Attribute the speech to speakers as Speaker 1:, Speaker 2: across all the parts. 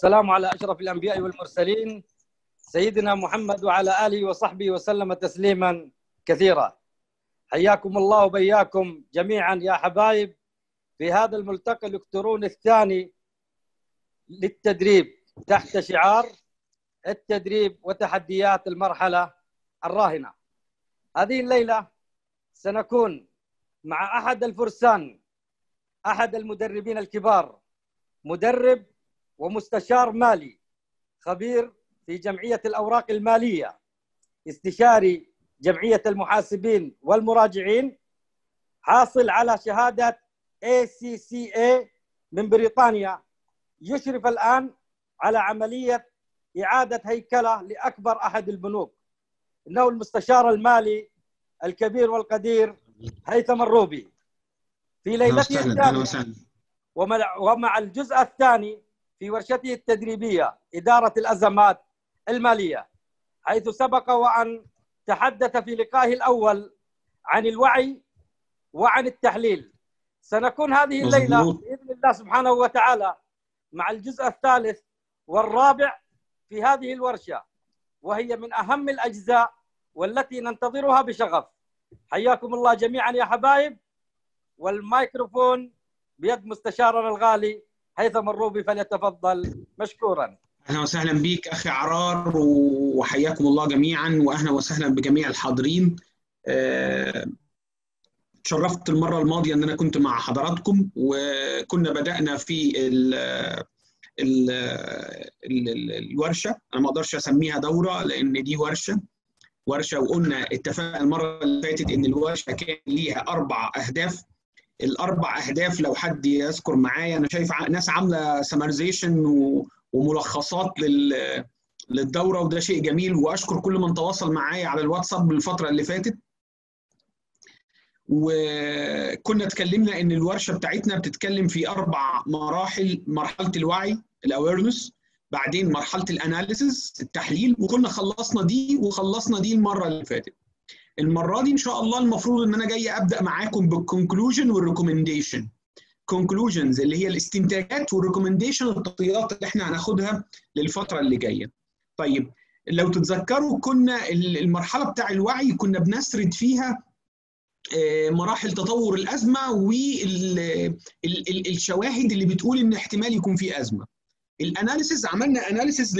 Speaker 1: والسلام على أشرف الأنبياء والمرسلين سيدنا محمد وعلى آله وصحبه وسلم تسليما كثيرا حياكم الله وبياكم جميعا يا حبايب في هذا الملتقى الإلكتروني الثاني للتدريب تحت شعار التدريب وتحديات المرحلة الراهنة هذه الليلة سنكون مع أحد الفرسان أحد المدربين الكبار مدرب ومستشار مالي خبير في جمعية الأوراق المالية استشاري جمعية المحاسبين والمراجعين حاصل على شهادة ACCA من بريطانيا يشرف الآن على عملية إعادة هيكلة لأكبر أحد البنوك إنه المستشار المالي الكبير والقدير هيثم الروبي في ليلته الثانية ومع الجزء الثاني في ورشته التدريبية إدارة الأزمات المالية حيث سبق وأن تحدث في لقائه الأول عن الوعي وعن التحليل سنكون هذه الليلة بإذن الله سبحانه وتعالى مع الجزء الثالث والرابع في هذه الورشة وهي من أهم الأجزاء والتي ننتظرها بشغف حياكم الله جميعا يا حبايب والمايكروفون بيد مستشارنا الغالي هيثم الروبي فليتفضل مشكورا
Speaker 2: اهلا وسهلا بك اخي عرار وحياكم الله جميعا واهلا وسهلا بجميع الحاضرين تشرفت المره الماضيه ان انا كنت مع حضراتكم وكنا بدانا في ال ال ال الورشه انا ما اقدرش اسميها دوره لان دي ورشه ورشه وقلنا اتفقنا المره اللي فاتت ان الورشه كان ليها اربع اهداف الاربع اهداف لو حد يذكر معايا انا شايف ناس عامله سمرايزيشن وملخصات لل للدوره وده شيء جميل واشكر كل من تواصل معايا على الواتساب الفتره اللي فاتت وكنا اتكلمنا ان الورشه بتاعتنا بتتكلم في اربع مراحل مرحله الوعي الاويرنس بعدين مرحله الاناليسيس التحليل وكنا خلصنا دي وخلصنا دي المره اللي فاتت المره دي ان شاء الله المفروض ان انا جاي ابدا معاكم بالكونكلوجن والريكومنديشن كونكلوجنز اللي هي الاستنتاجات والريكومنديشن التغطيات اللي احنا هناخدها للفتره اللي جايه طيب لو تتذكروا كنا المرحله بتاع الوعي كنا بنسرد فيها مراحل تطور الازمه والشواهد اللي بتقول ان احتمال يكون في ازمه الاناليسيز عملنا اناليسيز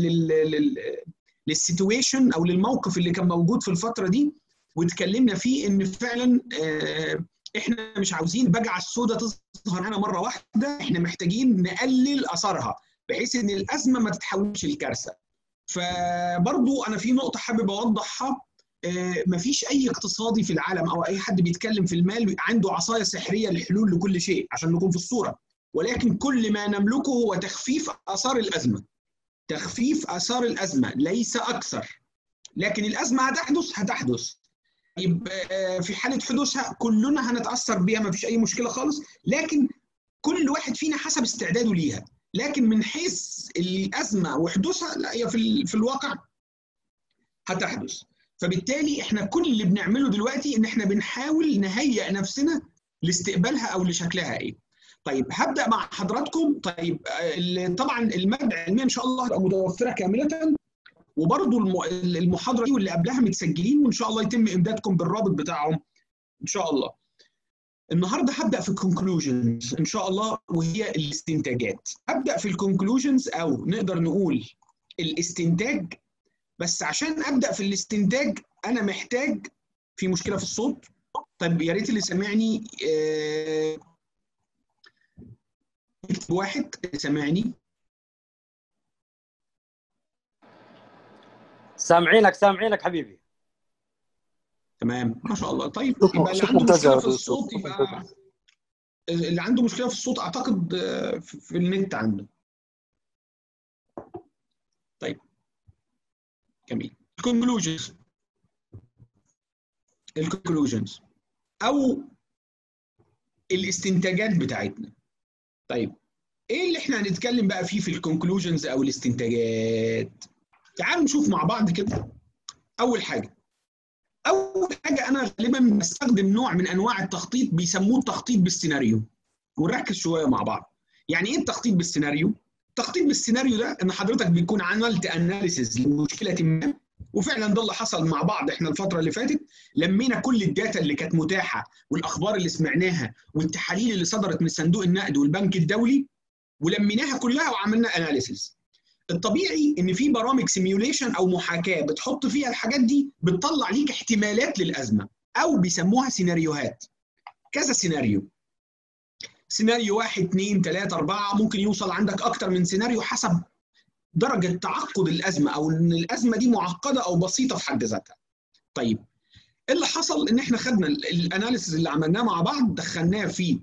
Speaker 2: للسيتويشن او للموقف اللي كان موجود في الفتره دي واتكلمنا فيه ان فعلا احنا مش عاوزين بجعه السوداء تظهر هنا مره واحده احنا محتاجين نقلل اثرها بحيث ان الازمه ما تتحولش لكارثه فبرضو انا في نقطه حابب اوضحها مفيش اي اقتصادي في العالم او اي حد بيتكلم في المال عنده عصايه سحريه للحلول لكل شيء عشان نكون في الصوره ولكن كل ما نملكه هو تخفيف اثار الازمه تخفيف اثار الازمه ليس اكثر لكن الازمه هتحدث هتحدث طيب في حاله حدوثها كلنا هنتاثر بيها ما فيش اي مشكله خالص لكن كل واحد فينا حسب استعداده ليها لكن من حيث الازمه وحدوثها لا هي في في الواقع هتحدث فبالتالي احنا كل اللي بنعمله دلوقتي ان احنا بنحاول نهيئ نفسنا لاستقبالها او لشكلها ايه طيب هبدا مع حضراتكم طيب طبعا الماده العلميه ان شاء الله هتبقى متوفره كامله وبرضه المحاضره دي واللي قبلها متسجلين وان شاء الله يتم امدادكم بالرابط بتاعهم ان شاء الله النهارده هبدا في الكونكلوجنز ان شاء الله وهي الاستنتاجات هبدا في الكونكلوجنز او نقدر نقول الاستنتاج بس عشان ابدا في الاستنتاج انا محتاج في مشكله في الصوت طيب يا ريت اللي سامعني يكتب واحد سامعني
Speaker 1: سامعينك سامعينك حبيبي
Speaker 2: تمام ما شاء الله طيب يبقى اللي عنده مشكله في الصوت يبقى اللي عنده مشكله في الصوت اعتقد في النت عنده طيب جميل الكونكلوجنز الكونكلوجنز او الاستنتاجات بتاعتنا طيب ايه اللي احنا هنتكلم بقى فيه في الكونكلوجنز او الاستنتاجات تعالوا نشوف مع بعض كده اول حاجه اول حاجه انا غالبا بستخدم نوع من انواع التخطيط بيسموه التخطيط بالسيناريو ونركز شويه مع بعض يعني ايه التخطيط بالسيناريو التخطيط بالسيناريو ده ان حضرتك بيكون عملت اناليسيز لمشكله ما وفعلا ده اللي حصل مع بعض احنا الفتره اللي فاتت لمينا كل الداتا اللي كانت متاحه والاخبار اللي سمعناها والتحاليل اللي صدرت من صندوق النقد والبنك الدولي ولميناها كلها وعملنا اناليسيز الطبيعي ان في برامج سيميوليشن او محاكاه بتحط فيها الحاجات دي بتطلع ليك احتمالات للازمه او بيسموها سيناريوهات كذا سيناريو سيناريو واحد اثنين ثلاثة أربعة ممكن يوصل عندك أكتر من سيناريو حسب درجة تعقد الأزمة أو إن الأزمة دي معقدة أو بسيطة في حد ذاتها. طيب اللي حصل إن إحنا خدنا الأناليسيز اللي عملناه مع بعض دخلناه في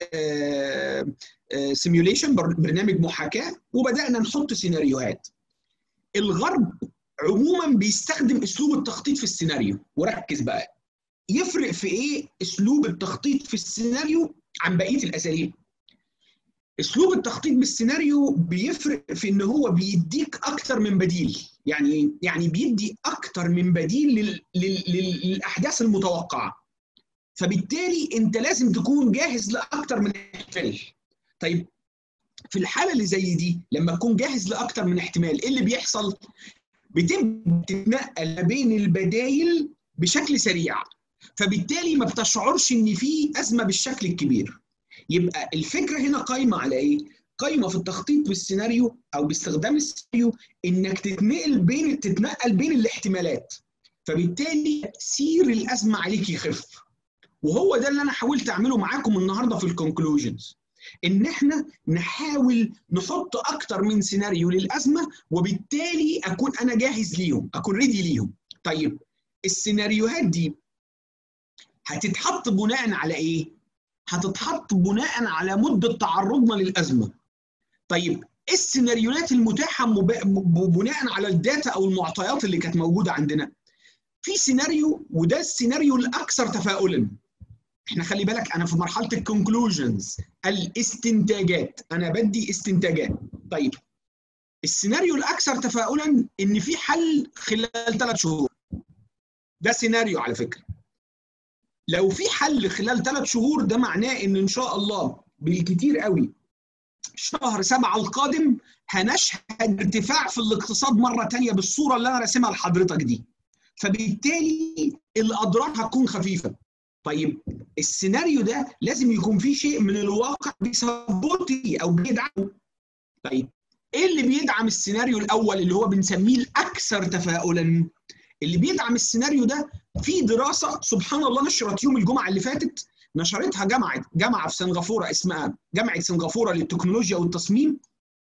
Speaker 2: سيميوليشن برنامج محاكاة وبدأنا نحط سيناريوهات. الغرب عموما بيستخدم أسلوب التخطيط في السيناريو وركز بقى يفرق في إيه أسلوب التخطيط في السيناريو عن بقيه الاساليب اسلوب التخطيط بالسيناريو بيفرق في ان هو بيديك اكتر من بديل يعني يعني بيدي اكتر من بديل لل... لل... للاحداث المتوقعه فبالتالي انت لازم تكون جاهز لاكتر من احتمال طيب في الحاله اللي زي دي لما تكون جاهز لاكتر من احتمال ايه اللي بيحصل بتبدا تتنقل ما بين البدايل بشكل سريع فبالتالي ما بتشعرش ان في ازمه بالشكل الكبير يبقى الفكره هنا قايمه على ايه قايمه في التخطيط بالسيناريو او باستخدام السيناريو انك تتنقل بين تتنقل بين الاحتمالات فبالتالي تاثير الازمه عليك يخف وهو ده اللي انا حاولت اعمله معاكم النهارده في الكونكلوجنز ان احنا نحاول نحط اكتر من سيناريو للازمه وبالتالي اكون انا جاهز ليهم اكون ريدي ليهم طيب السيناريوهات دي هتتحط بناء على ايه؟ هتتحط بناء على مده تعرضنا للازمه. طيب ايه السيناريوهات المتاحه بناء على الداتا او المعطيات اللي كانت موجوده عندنا؟ في سيناريو وده السيناريو الاكثر تفاؤلا. احنا خلي بالك انا في مرحله الكونكلوجنز الاستنتاجات انا بدي استنتاجات. طيب السيناريو الاكثر تفاؤلا ان في حل خلال ثلاث شهور. ده سيناريو على فكره. لو في حل خلال ثلاث شهور ده معناه ان ان شاء الله بالكتير قوي شهر سبعة القادم هنشهد ارتفاع في الاقتصاد مرة تانية بالصورة اللي أنا راسمها لحضرتك دي فبالتالي الأضرار هتكون خفيفة طيب السيناريو ده لازم يكون فيه شيء من الواقع بيسبورتي أو بيدعمه طيب إيه اللي بيدعم السيناريو الأول اللي هو بنسميه الأكثر تفاؤلا اللي بيدعم السيناريو ده في دراسه سبحان الله نشرت يوم الجمعه اللي فاتت نشرتها جامعه جامعه في سنغافوره اسمها جامعه سنغافوره للتكنولوجيا والتصميم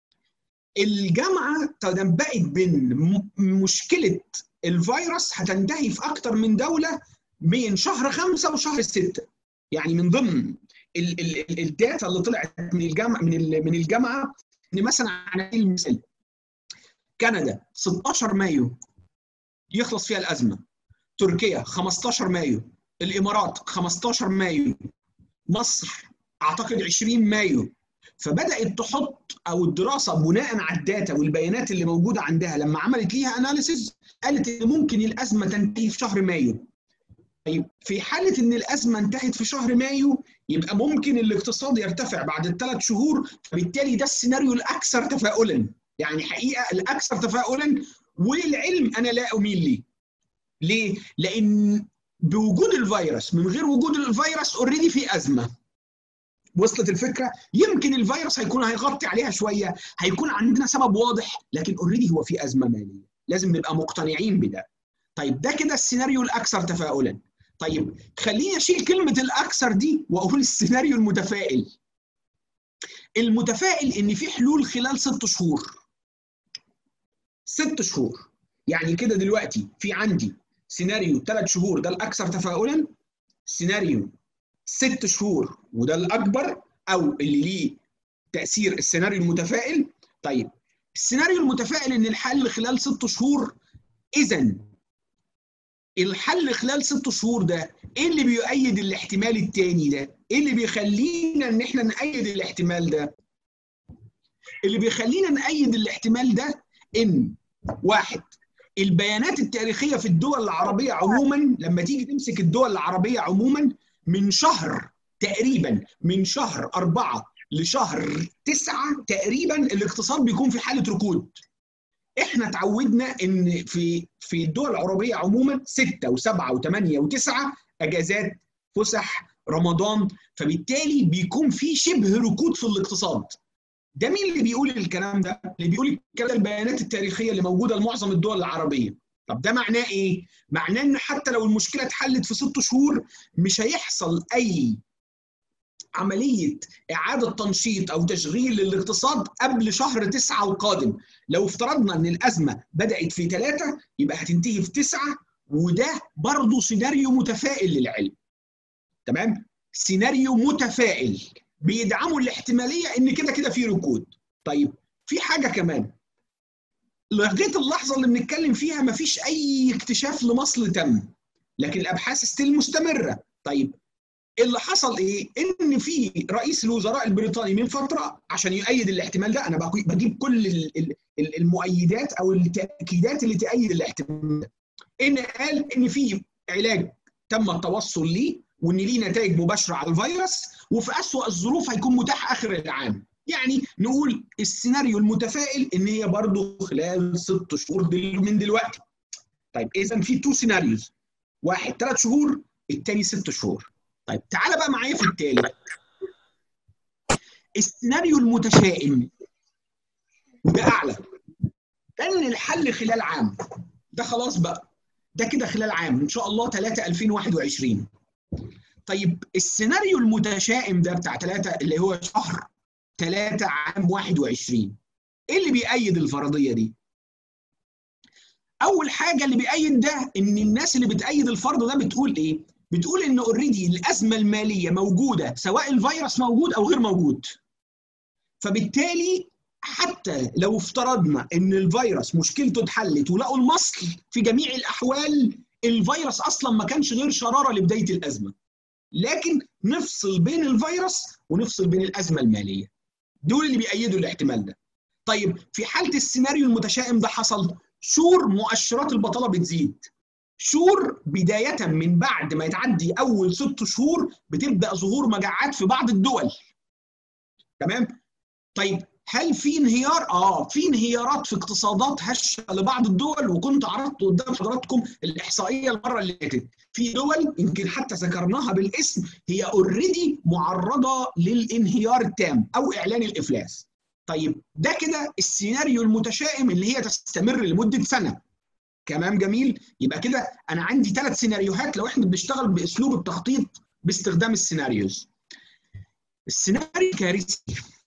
Speaker 2: الجامعه تنبأت بان مشكله الفيروس هتنتهي في اكتر من دوله بين شهر خمسة وشهر ستة يعني من ضمن ال ال الداتا اللي طلعت من الجامعه من من الجامعه ان مثلا على سبيل المثال كندا 16 مايو يخلص فيها الازمه تركيا 15 مايو الامارات 15 مايو مصر اعتقد 20 مايو فبدات تحط او الدراسه بناء على الداتا والبيانات اللي موجوده عندها لما عملت ليها اناليسيز قالت ان ممكن الازمه تنتهي في شهر مايو طيب في حاله ان الازمه انتهت في شهر مايو يبقى ممكن الاقتصاد يرتفع بعد الثلاث شهور فبالتالي ده السيناريو الاكثر تفاؤلا يعني حقيقه الاكثر تفاؤلا وللعلم انا لا اميل ليه ليه؟ لان بوجود الفيروس من غير وجود الفيروس اوريدي في ازمه وصلت الفكره يمكن الفيروس هيكون هيغطي عليها شويه هيكون عندنا سبب واضح لكن اوريدي هو في ازمه ماليه لازم نبقى مقتنعين بده طيب ده كده السيناريو الاكثر تفاؤلا طيب خليني اشيل كلمه الاكثر دي واقول السيناريو المتفائل المتفائل ان في حلول خلال ست شهور ست شهور يعني كده دلوقتي في عندي سيناريو ثلاث شهور ده الاكثر تفاؤلا سيناريو ست شهور وده الاكبر او اللي ليه تاثير السيناريو المتفائل طيب السيناريو المتفائل ان الحل خلال ست شهور اذا الحل خلال ست شهور ده ايه اللي بيؤيد الاحتمال الثاني ده ايه اللي بيخلينا ان احنا نأيد الاحتمال ده اللي بيخلينا نأيد الاحتمال ده ان واحد البيانات التاريخيه في الدول العربيه عموما لما تيجي تمسك الدول العربيه عموما من شهر تقريبا من شهر أربعة لشهر تسعة تقريبا الاقتصاد بيكون في حاله ركود احنا اتعودنا ان في في الدول العربيه عموما ستة وسبعة وثمانية وتسعة اجازات فسح رمضان فبالتالي بيكون في شبه ركود في الاقتصاد ده مين اللي بيقول الكلام ده؟ اللي بيقول الكلام ده البيانات التاريخيه اللي موجوده لمعظم الدول العربيه. طب ده معناه ايه؟ معناه ان حتى لو المشكله اتحلت في ست شهور مش هيحصل اي عمليه اعاده تنشيط او تشغيل للاقتصاد قبل شهر تسعه القادم. لو افترضنا ان الازمه بدات في ثلاثه يبقى هتنتهي في تسعه وده برضه سيناريو متفائل للعلم. تمام؟ سيناريو متفائل بيدعموا الاحتماليه ان كده كده في ركود. طيب في حاجه كمان لغايه اللحظه اللي بنتكلم فيها مفيش اي اكتشاف لمصل تم لكن الابحاث ستيل مستمره طيب اللي حصل ايه ان في رئيس الوزراء البريطاني من فتره عشان يؤيد الاحتمال ده انا بجيب كل المؤيدات او التاكيدات اللي تؤيد الاحتمال ده ان قال ان في علاج تم التوصل ليه وان ليه نتائج مباشره على الفيروس وفي اسوء الظروف هيكون متاح اخر العام يعني نقول السيناريو المتفائل ان هي برضه خلال ست شهور دل من دلوقتي طيب اذا في تو سيناريوز واحد ثلاث شهور الثاني ست شهور طيب تعالى بقى معايا في التالي السيناريو المتشائم وده اعلى ان الحل خلال عام ده خلاص بقى ده كده خلال عام ان شاء الله 3 2021 طيب السيناريو المتشائم ده بتاع 3 اللي هو شهر 3 عام 21 ايه اللي بيأيد الفرضيه دي؟ اول حاجه اللي بيأيد ده ان الناس اللي بتأيد الفرض ده بتقول ايه؟ بتقول ان اوريدي الازمه الماليه موجوده سواء الفيروس موجود او غير موجود. فبالتالي حتى لو افترضنا ان الفيروس مشكلته اتحلت ولقوا المصل في جميع الاحوال الفيروس اصلا ما كانش غير شراره لبدايه الازمه. لكن نفصل بين الفيروس ونفصل بين الازمه الماليه. دول اللي بيأيدوا الاحتمال ده. طيب في حاله السيناريو المتشائم ده حصل شور مؤشرات البطاله بتزيد. شور بدايه من بعد ما يتعدي اول ست شهور بتبدا ظهور مجاعات في بعض الدول. تمام؟ طيب هل في انهيار؟ اه في انهيارات في اقتصادات هشه لبعض الدول وكنت عرضت قدام حضراتكم الاحصائيه المره اللي فاتت، في دول يمكن حتى ذكرناها بالاسم هي اوريدي معرضه للانهيار التام او اعلان الافلاس. طيب ده كده السيناريو المتشائم اللي هي تستمر لمده سنه. كلام جميل؟ يبقى كده انا عندي ثلاث سيناريوهات لو احنا بنشتغل باسلوب التخطيط باستخدام السيناريوز. السيناريو الكارثي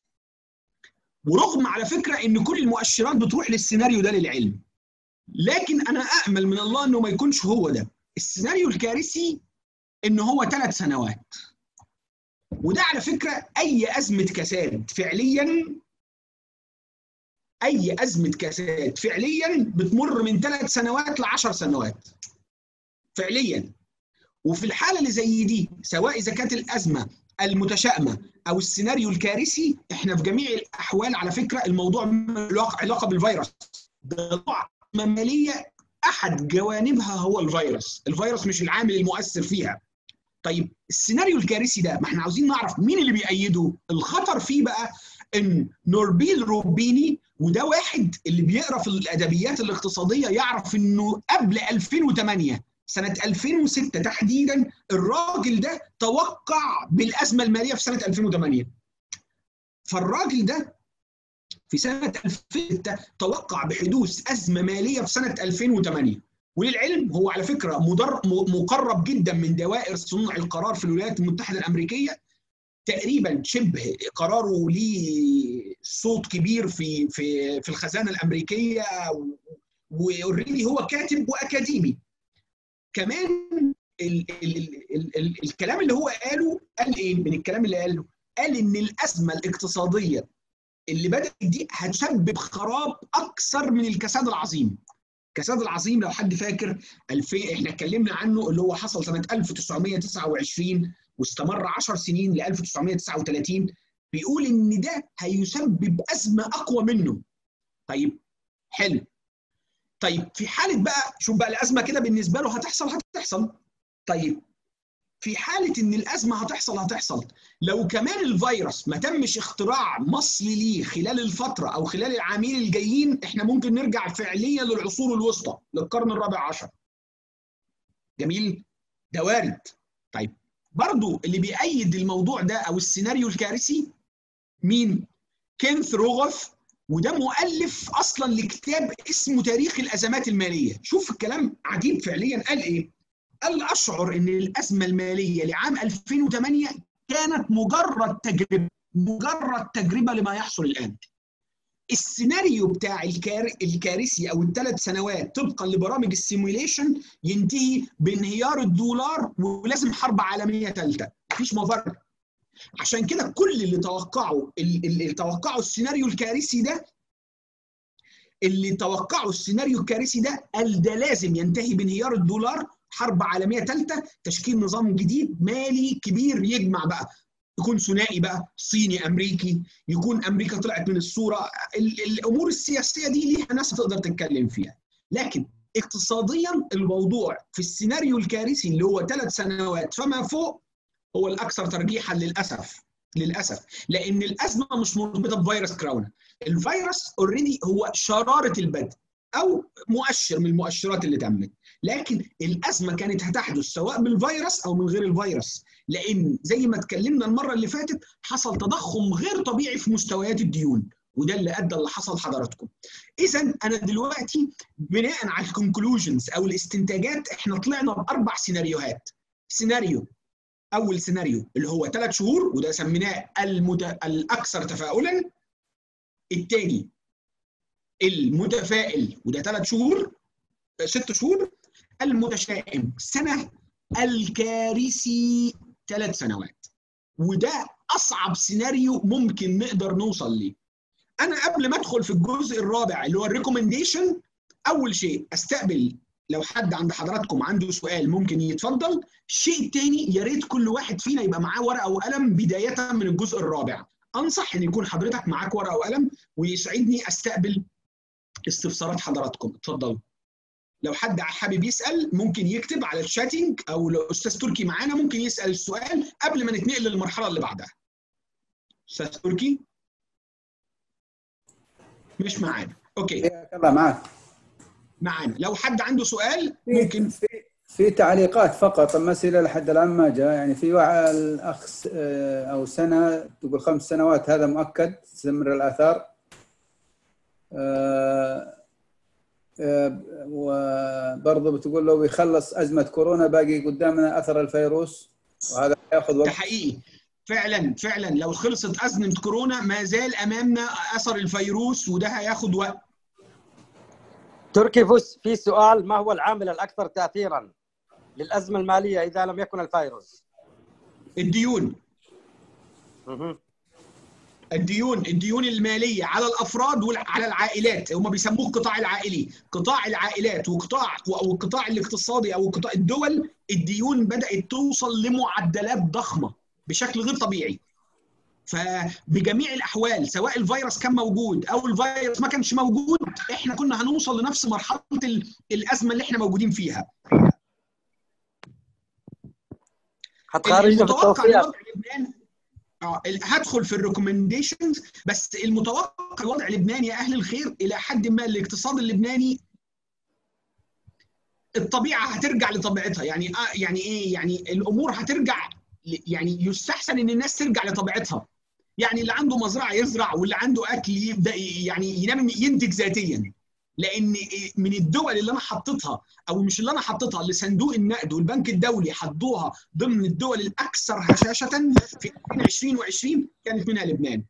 Speaker 2: ورغم على فكره ان كل المؤشرات بتروح للسيناريو ده للعلم لكن انا امل من الله انه ما يكونش هو ده السيناريو الكارثي ان هو ثلاث سنوات وده على فكره اي ازمه كساد فعليا اي ازمه كساد فعليا بتمر من ثلاث سنوات لعشر سنوات فعليا وفي الحاله اللي زي دي سواء اذا كانت الازمه المتشائمه او السيناريو الكارثي احنا في جميع الاحوال على فكره الموضوع له علاقه بالفيروس ده ماليه احد جوانبها هو الفيروس الفيروس مش العامل المؤثر فيها طيب السيناريو الكارثي ده ما احنا عاوزين نعرف مين اللي بيأيده الخطر فيه بقى ان نوربيل روبيني وده واحد اللي بيقرا في الادبيات الاقتصاديه يعرف انه قبل 2008 سنة 2006 تحديدا الراجل ده توقع بالأزمة المالية في سنة 2008 فالراجل ده في سنة 2006 توقع بحدوث أزمة مالية في سنة 2008 وللعلم هو على فكرة مدر مقرب جدا من دوائر صنع القرار في الولايات المتحدة الأمريكية تقريبا شبه قراره ليه صوت كبير في في في الخزانة الأمريكية واوريدي هو كاتب وأكاديمي كمان ال ال ال ال الكلام اللي هو قاله قال ايه من الكلام اللي قاله قال ان الازمه الاقتصاديه اللي بدات دي هتسبب خراب اكثر من الكساد العظيم الكساد العظيم لو حد فاكر 2000 احنا اتكلمنا عنه اللي هو حصل سنه 1929 واستمر 10 سنين ل 1939 بيقول ان ده هيسبب ازمه اقوى منه طيب حلو طيب في حاله بقى شوف بقى الازمه كده بالنسبه له هتحصل هتحصل طيب في حاله ان الازمه هتحصل هتحصل لو كمان الفيروس ما تمش اختراع مصل ليه خلال الفتره او خلال العامين الجايين احنا ممكن نرجع فعليا للعصور الوسطى للقرن الرابع عشر جميل ده وارد طيب برضو اللي بيأيد الموضوع ده او السيناريو الكارثي مين كينث روغوف وده مؤلف اصلا لكتاب اسمه تاريخ الازمات الماليه شوف الكلام عجيب فعليا قال ايه قال اشعر ان الازمه الماليه لعام 2008 كانت مجرد تجربه مجرد تجربه لما يحصل الان السيناريو بتاع الكار... الكارثي او الثلاث سنوات طبقا لبرامج السيموليشن ينتهي بانهيار الدولار ولازم حرب عالميه ثالثه مفيش مفر عشان كده كل اللي توقعوا اللي توقعوا السيناريو الكارثي ده اللي توقعوا السيناريو الكارثي ده قال ده لازم ينتهي بانهيار الدولار حرب عالميه ثالثه تشكيل نظام جديد مالي كبير يجمع بقى يكون ثنائي بقى صيني امريكي يكون امريكا طلعت من الصوره الامور السياسيه دي ليها ناس تقدر تتكلم فيها لكن اقتصاديا الموضوع في السيناريو الكارثي اللي هو ثلاث سنوات فما فوق هو الاكثر ترجيحا للاسف للاسف لان الازمه مش مرتبطه بفيروس كورونا الفيروس اوريدي هو شراره البدء او مؤشر من المؤشرات اللي تمت لكن الازمه كانت هتحدث سواء بالفيروس او من غير الفيروس لان زي ما اتكلمنا المره اللي فاتت حصل تضخم غير طبيعي في مستويات الديون وده اللي ادى اللي حصل حضراتكم اذا انا دلوقتي بناء على الكونكلوجنز او الاستنتاجات احنا طلعنا باربع سيناريوهات سيناريو اول سيناريو اللي هو ثلاث شهور وده سميناه المت... الاكثر تفاؤلا الثاني المتفائل وده ثلاث شهور ست شهور المتشائم سنه الكارثي ثلاث سنوات وده اصعب سيناريو ممكن نقدر نوصل ليه انا قبل ما ادخل في الجزء الرابع اللي هو الريكومنديشن اول شيء استقبل لو حد عند حضراتكم عنده سؤال ممكن يتفضل الشيء الثاني يا ريت كل واحد فينا يبقى معاه ورقه وقلم بدايه من الجزء الرابع انصح ان يكون حضرتك معاك ورقه وقلم ويسعدني استقبل استفسارات حضراتكم اتفضلوا لو حد حابب يسال ممكن يكتب على الشاتنج او لو استاذ تركي معانا ممكن يسال السؤال قبل ما نتنقل للمرحله اللي بعدها استاذ تركي مش معانا اوكي
Speaker 3: الله معك
Speaker 2: معانا لو حد عنده سؤال
Speaker 3: ممكن في في تعليقات فقط المسألة لحد الآن ما جاء يعني في واحد الأخ أو سنة تقول خمس سنوات هذا مؤكد تستمر الآثار وبرضه بتقول لو بيخلص أزمة كورونا باقي قدامنا أثر الفيروس وهذا ياخذ وقت
Speaker 2: ده حقيقي فعلا فعلا لو خلصت أزمة كورونا ما زال أمامنا أثر الفيروس وده هياخد وقت
Speaker 1: تركي فوس في سؤال ما هو العامل الأكثر تأثيرا للأزمة المالية إذا لم يكن الفيروس
Speaker 2: الديون الديون الديون الماليه على الافراد وعلى العائلات هم بيسموه القطاع العائلي قطاع العائلات وقطاع او القطاع الاقتصادي او قطاع الدول الديون بدات توصل لمعدلات ضخمه بشكل غير طبيعي فبجميع الاحوال سواء الفيروس كان موجود او الفيروس ما كانش موجود احنا كنا هنوصل لنفس مرحله الازمه اللي احنا موجودين فيها
Speaker 1: هتخرجنا في التوصيات
Speaker 2: اه هدخل في الريكومنديشنز بس المتوقع الوضع اللبناني يا اهل الخير الى حد ما الاقتصاد اللبناني الطبيعه هترجع لطبيعتها يعني آه يعني ايه يعني الامور هترجع يعني يستحسن ان الناس ترجع لطبيعتها يعني اللي عنده مزرعه يزرع واللي عنده اكل يبدا يعني ينام ينتج ذاتيا لان من الدول اللي انا حطيتها او مش اللي انا حطيتها اللي صندوق النقد والبنك الدولي حطوها ضمن الدول الاكثر هشاشه في 2020 كانت منها لبنان.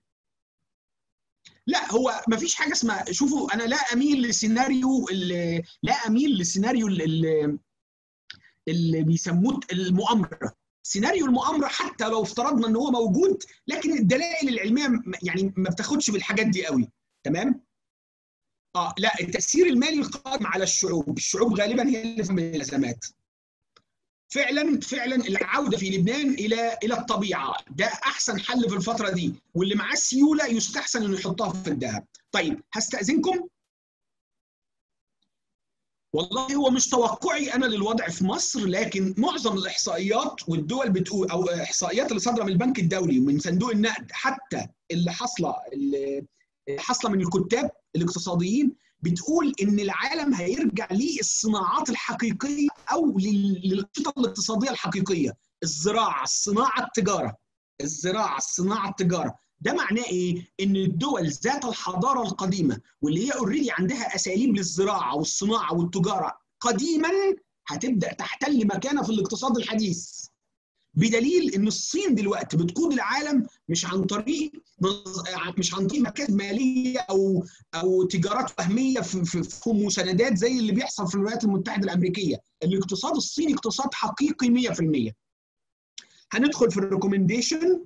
Speaker 2: لا هو ما فيش حاجه اسمها شوفوا انا لا اميل لسيناريو اللي لا اميل للسيناريو اللي, اللي بيسموه المؤامره. سيناريو المؤامره حتى لو افترضنا ان هو موجود لكن الدلائل العلميه يعني ما بتاخدش بالحاجات دي قوي تمام؟ اه لا التاثير المالي القادم على الشعوب، الشعوب غالبا هي اللي في الازمات. فعلا فعلا العوده في لبنان الى الى الطبيعه ده احسن حل في الفتره دي واللي معاه سيوله يستحسن انه يحطها في الذهب. طيب هستاذنكم والله هو مش توقعي انا للوضع في مصر لكن معظم الاحصائيات والدول بتقول او احصائيات اللي صادره من البنك الدولي ومن صندوق النقد حتى اللي حاصله اللي حاصله من الكتاب الاقتصاديين بتقول ان العالم هيرجع للصناعات الحقيقيه او للانشطه الاقتصاديه الحقيقيه الزراعه الصناعه التجاره الزراعه الصناعه التجاره ده معناه ايه؟ ان الدول ذات الحضاره القديمه واللي هي اوريدي عندها اساليب للزراعه والصناعه والتجاره قديما هتبدا تحتل مكانه في الاقتصاد الحديث. بدليل ان الصين دلوقتي بتقود العالم مش عن طريق مش عن طريق مكاسب ماليه او او تجارات وهميه في, في, في مساندات زي اللي بيحصل في الولايات المتحده الامريكيه، الاقتصاد الصيني اقتصاد حقيقي 100%. هندخل في الريكومنديشن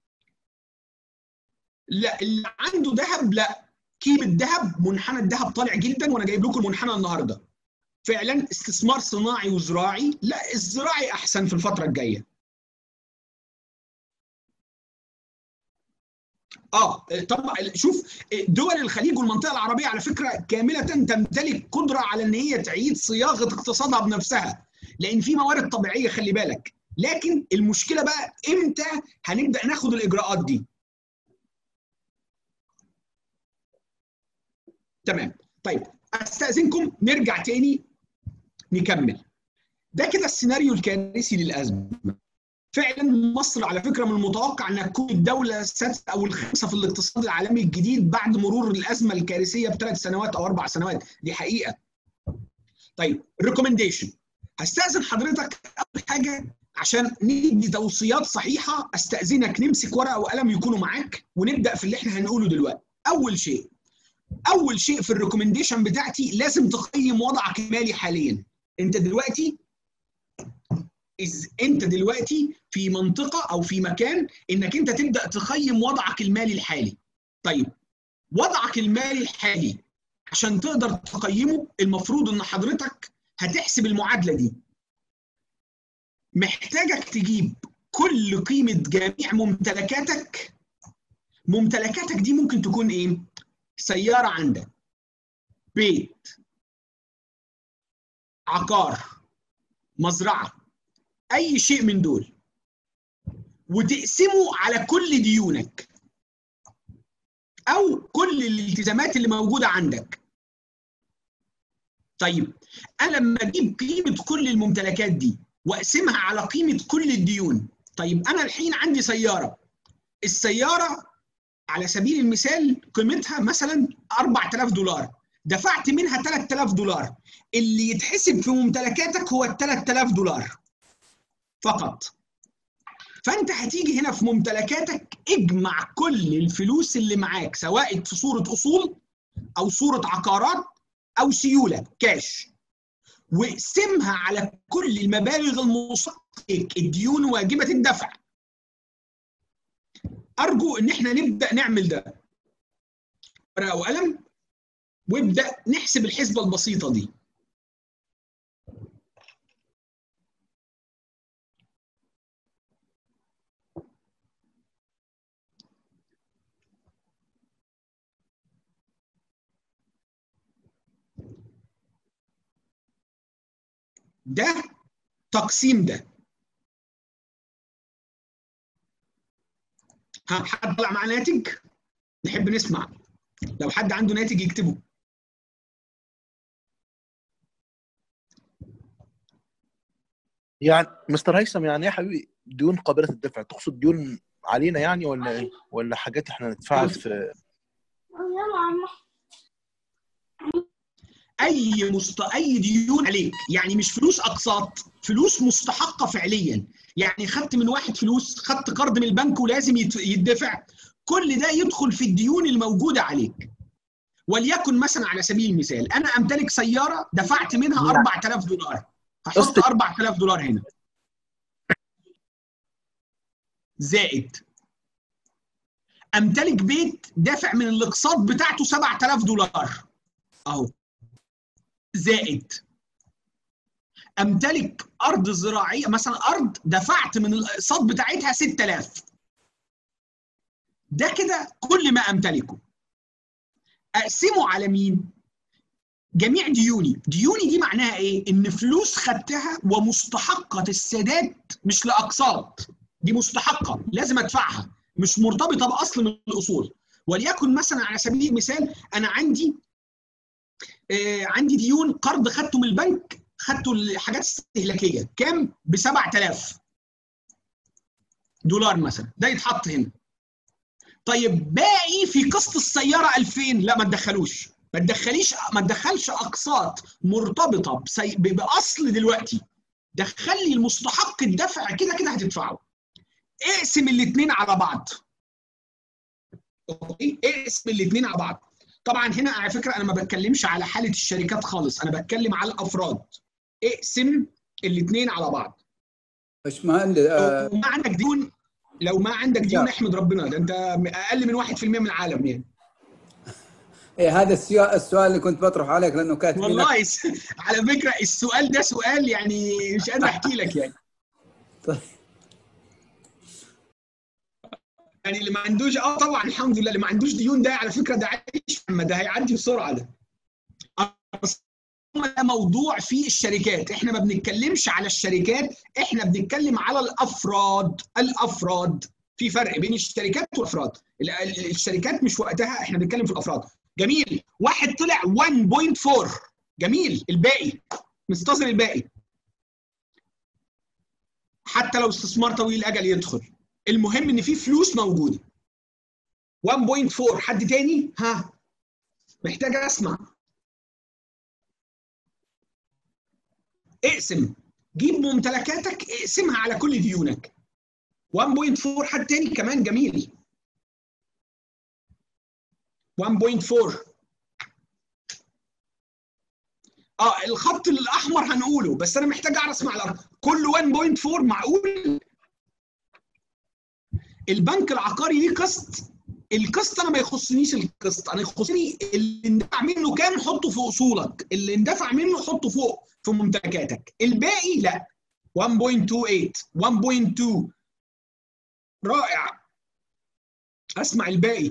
Speaker 2: لا اللي عنده ذهب لا كيم الذهب منحنى الذهب طالع جدا وانا جايب لكم المنحنى النهارده فعلا استثمار صناعي وزراعي لا الزراعي احسن في الفتره الجايه اه طبعا شوف دول الخليج والمنطقه العربيه على فكره كامله تمتلك قدره على ان هي تعيد صياغه اقتصادها بنفسها لان في موارد طبيعيه خلي بالك لكن المشكله بقى امتى هنبدا ناخد الاجراءات دي تمام طيب استاذنكم نرجع تاني نكمل ده كده السيناريو الكارثي للازمه فعلا مصر على فكره من المتوقع انها تكون الدوله السادسه او الخامسه في الاقتصاد العالمي الجديد بعد مرور الازمه الكارثيه بثلاث سنوات او اربع سنوات دي حقيقه طيب ريكومنديشن هستاذن حضرتك اول حاجه عشان ندي توصيات صحيحه استاذنك نمسك ورقه وقلم يكونوا معاك ونبدا في اللي احنا هنقوله دلوقتي اول شيء اول شيء في الريكومنديشن بتاعتي لازم تقيم وضعك المالي حاليا انت دلوقتي إز انت دلوقتي في منطقه او في مكان انك انت تبدا تقيم وضعك المالي الحالي طيب وضعك المالي الحالي عشان تقدر تقيمه المفروض ان حضرتك هتحسب المعادله دي محتاجك تجيب كل قيمه جميع ممتلكاتك ممتلكاتك دي ممكن تكون ايه سيارة عندك بيت عقار مزرعة أي شيء من دول وتقسمه على كل ديونك أو كل الالتزامات اللي موجودة عندك طيب أنا لما أجيب قيمة كل الممتلكات دي وأقسمها على قيمة كل الديون طيب أنا الحين عندي سيارة السيارة على سبيل المثال قيمتها مثلا 4000 دولار دفعت منها 3000 دولار اللي يتحسب في ممتلكاتك هو ال 3000 دولار فقط فانت هتيجي هنا في ممتلكاتك اجمع كل الفلوس اللي معاك سواء في صوره اصول او صوره عقارات او سيوله كاش واقسمها على كل المبالغ الموصله الديون واجبه الدفع ارجو ان احنا نبدا نعمل ده ورقه وقلم وابدا نحسب الحسبه البسيطه دي ده تقسيم ده ها حد طلع مع ناتج نحب نسمع لو حد عنده ناتج يكتبه
Speaker 4: يعني مستر هيثم يعني ايه يا حبيبي ديون قابله الدفع تقصد ديون علينا يعني ولا ايه ولا حاجات احنا ندفعها في
Speaker 2: اي مست... اي ديون عليك يعني مش فلوس اقساط فلوس مستحقه فعليا يعني خدت من واحد فلوس خدت قرض من البنك ولازم يت... يدفع كل ده يدخل في الديون الموجوده عليك وليكن مثلا على سبيل المثال انا امتلك سياره دفعت منها 4000 دولار هحط 4000 دولار هنا زائد امتلك بيت دافع من الاقساط بتاعته 7000 دولار اهو زائد امتلك ارض زراعيه مثلا ارض دفعت من الاقساط بتاعتها 6000 ده كده كل ما امتلكه اقسمه على مين جميع ديوني ديوني دي معناها ايه ان فلوس خدتها ومستحقه السداد مش لاقساط دي مستحقه لازم ادفعها مش مرتبطه باصل من الاصول وليكن مثلا على سبيل المثال انا عندي آه عندي ديون قرض خدته من البنك خدته الحاجات استهلاكيه كام ب 7000 دولار مثلا ده يتحط هنا طيب باقي في قسط السياره 2000 لا ما تدخلوش ما تدخليش ما تدخلش اقساط مرتبطه بسي... باصل دلوقتي دخل لي المستحق الدفع كده كده هتدفعه اقسم الاثنين على بعض اوكي اقسم الاثنين على بعض طبعا هنا على فكره انا ما بتكلمش على حاله الشركات خالص انا بتكلم على الافراد اقسم الاثنين على بعض
Speaker 3: باشمهندس آه،
Speaker 2: لو ما عندك ديون لو ما عندك ديون احمد ربنا ده انت اقل من 1% من العالم يعني
Speaker 3: إيه هذا السؤال السؤال اللي كنت بطرح عليك لانه كاتبين لك
Speaker 2: والله س- على فكره السؤال ده سؤال يعني مش قادر احكي لك يعني
Speaker 3: طيب.
Speaker 2: يعني اللي ما عندوش اه طبعا الحمد لله اللي ما عندوش ديون ده على فكره ده عايش ما ده هيعدي بسرعه ده بس ده موضوع في الشركات احنا ما بنتكلمش على الشركات احنا بنتكلم على الافراد الافراد في فرق بين الشركات والافراد ال- ال- الشركات مش وقتها احنا بنتكلم في الافراد جميل واحد طلع 1.4 جميل الباقي مستظهر الباقي حتى لو استثمار طويل الاجل يدخل المهم ان في فلوس موجوده 1.4 حد تاني ها محتاج اسمع اقسم جيب ممتلكاتك اقسمها على كل ديونك 1.4 حد تاني كمان جميل 1.4 اه الخط الاحمر هنقوله بس انا محتاج اعرف اسمع الارقام كل 1.4 معقول البنك العقاري ليه قسط القسط انا ما يخصنيش القسط انا يخصني اللي اندفع منه كام حطه في اصولك اللي اندفع منه حطه فوق في ممتلكاتك الباقي لا 1.28 1.2 رائع اسمع الباقي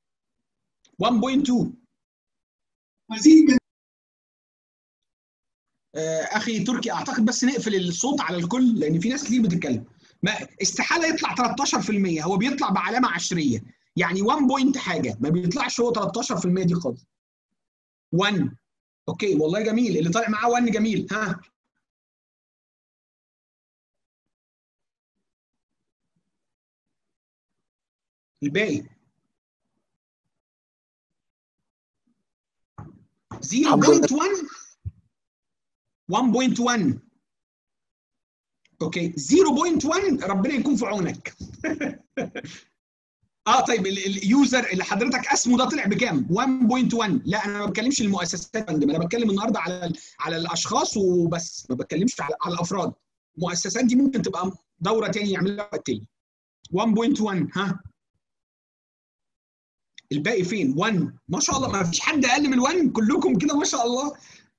Speaker 2: 1.2 مزيد آه، اخي تركي اعتقد بس نقفل الصوت على الكل لان في ناس كتير بتتكلم ما استحاله يطلع 13% هو بيطلع بعلامه عشريه يعني 1 بوينت حاجه ما بيطلعش هو 13% دي خالص 1 اوكي والله جميل اللي طالع معاه 1 جميل ها الباقي 0.1 1.1 اوكي 0.1 ربنا يكون في عونك اه طيب ال- اليوزر اللي حضرتك اسمه ده طلع بكام 1.1 لا انا ما بتكلمش المؤسسات يا فندم انا بتكلم النهارده على ال- على الاشخاص وبس ما بتكلمش على, على الافراد المؤسسات دي ممكن تبقى دوره تاني يعملها وقت تاني 1.1 ها الباقي فين 1 ما شاء الله ما فيش حد اقل من 1 كلكم كده ما شاء الله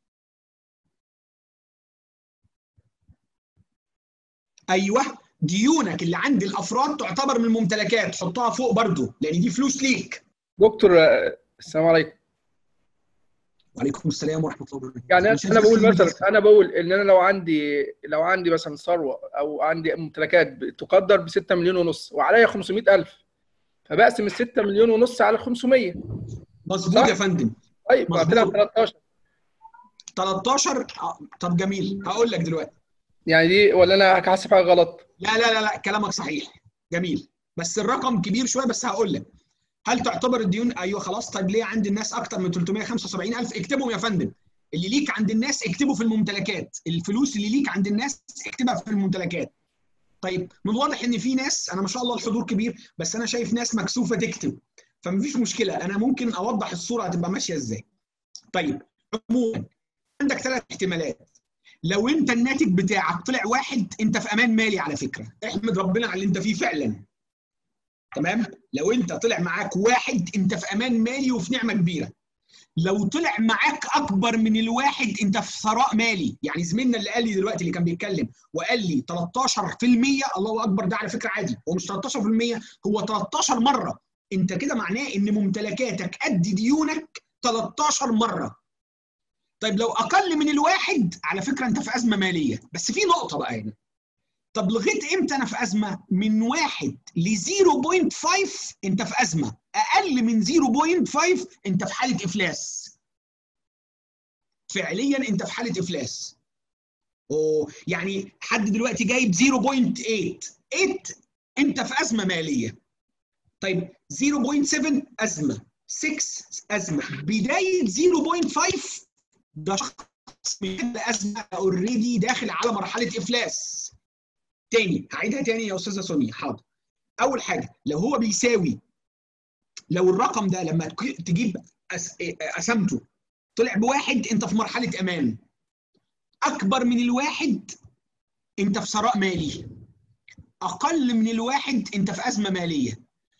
Speaker 2: ايوه ديونك اللي عند الافراد تعتبر من الممتلكات حطها فوق برضو لان دي فلوس ليك
Speaker 5: دكتور آه، السلام عليكم
Speaker 2: وعليكم السلام ورحمه الله وبركاته
Speaker 5: يعني
Speaker 2: مش
Speaker 5: انا بقول
Speaker 2: هتفهم
Speaker 5: مثلا انا بقول ان انا لو عندي لو عندي مثلا ثروه او عندي ممتلكات تقدر ب 6 مليون ونص وعليا 500000 فبقسم ال 6 مليون ونص على 500
Speaker 2: مظبوط
Speaker 5: صح؟
Speaker 2: يا فندم
Speaker 5: طيب
Speaker 2: مظبوط.
Speaker 5: طلع 13
Speaker 2: 13 آه، طب جميل هقول لك دلوقتي
Speaker 5: يعني دي ولا انا هحسب حاجه غلط
Speaker 2: لا لا لا لا كلامك صحيح جميل بس الرقم كبير شويه بس هقول لك هل تعتبر الديون ايوه خلاص طيب ليه عند الناس اكتر من 375000 اكتبهم يا فندم اللي ليك عند الناس اكتبه في الممتلكات الفلوس اللي ليك عند الناس اكتبها في الممتلكات طيب من الواضح ان في ناس انا ما شاء الله الحضور كبير بس انا شايف ناس مكسوفه تكتب فمفيش مشكله انا ممكن اوضح الصوره هتبقى ماشيه ازاي طيب عموما عندك ثلاث احتمالات لو انت الناتج بتاعك طلع واحد انت في امان مالي على فكره احمد ربنا على اللي انت فيه فعلا تمام لو انت طلع معاك واحد انت في امان مالي وفي نعمه كبيره لو طلع معاك اكبر من الواحد انت في ثراء مالي يعني زميلنا اللي قال لي دلوقتي اللي كان بيتكلم وقال لي 13% الله اكبر ده على فكره عادي هو مش 13% هو 13 مره انت كده معناه ان ممتلكاتك قد ديونك 13 مره طيب لو اقل من الواحد على فكره انت في ازمه ماليه بس في نقطه بقى هنا طب لغايه امتى انا في ازمه من واحد ل 0.5 انت في ازمه اقل من 0.5 انت في حاله افلاس فعليا انت في حاله افلاس أوه يعني حد دلوقتي جايب 0.8 8 انت في ازمه ماليه طيب 0.7 ازمه 6 ازمه بدايه 0.5 ده شخص من ازمه اوريدي داخل على مرحله افلاس تاني هعيدها تاني يا استاذه سونيا حاضر اول حاجه لو هو بيساوي لو الرقم ده لما تجيب قسمته طلع بواحد انت في مرحله امان اكبر من الواحد انت في ثراء مالي اقل من الواحد انت في ازمه ماليه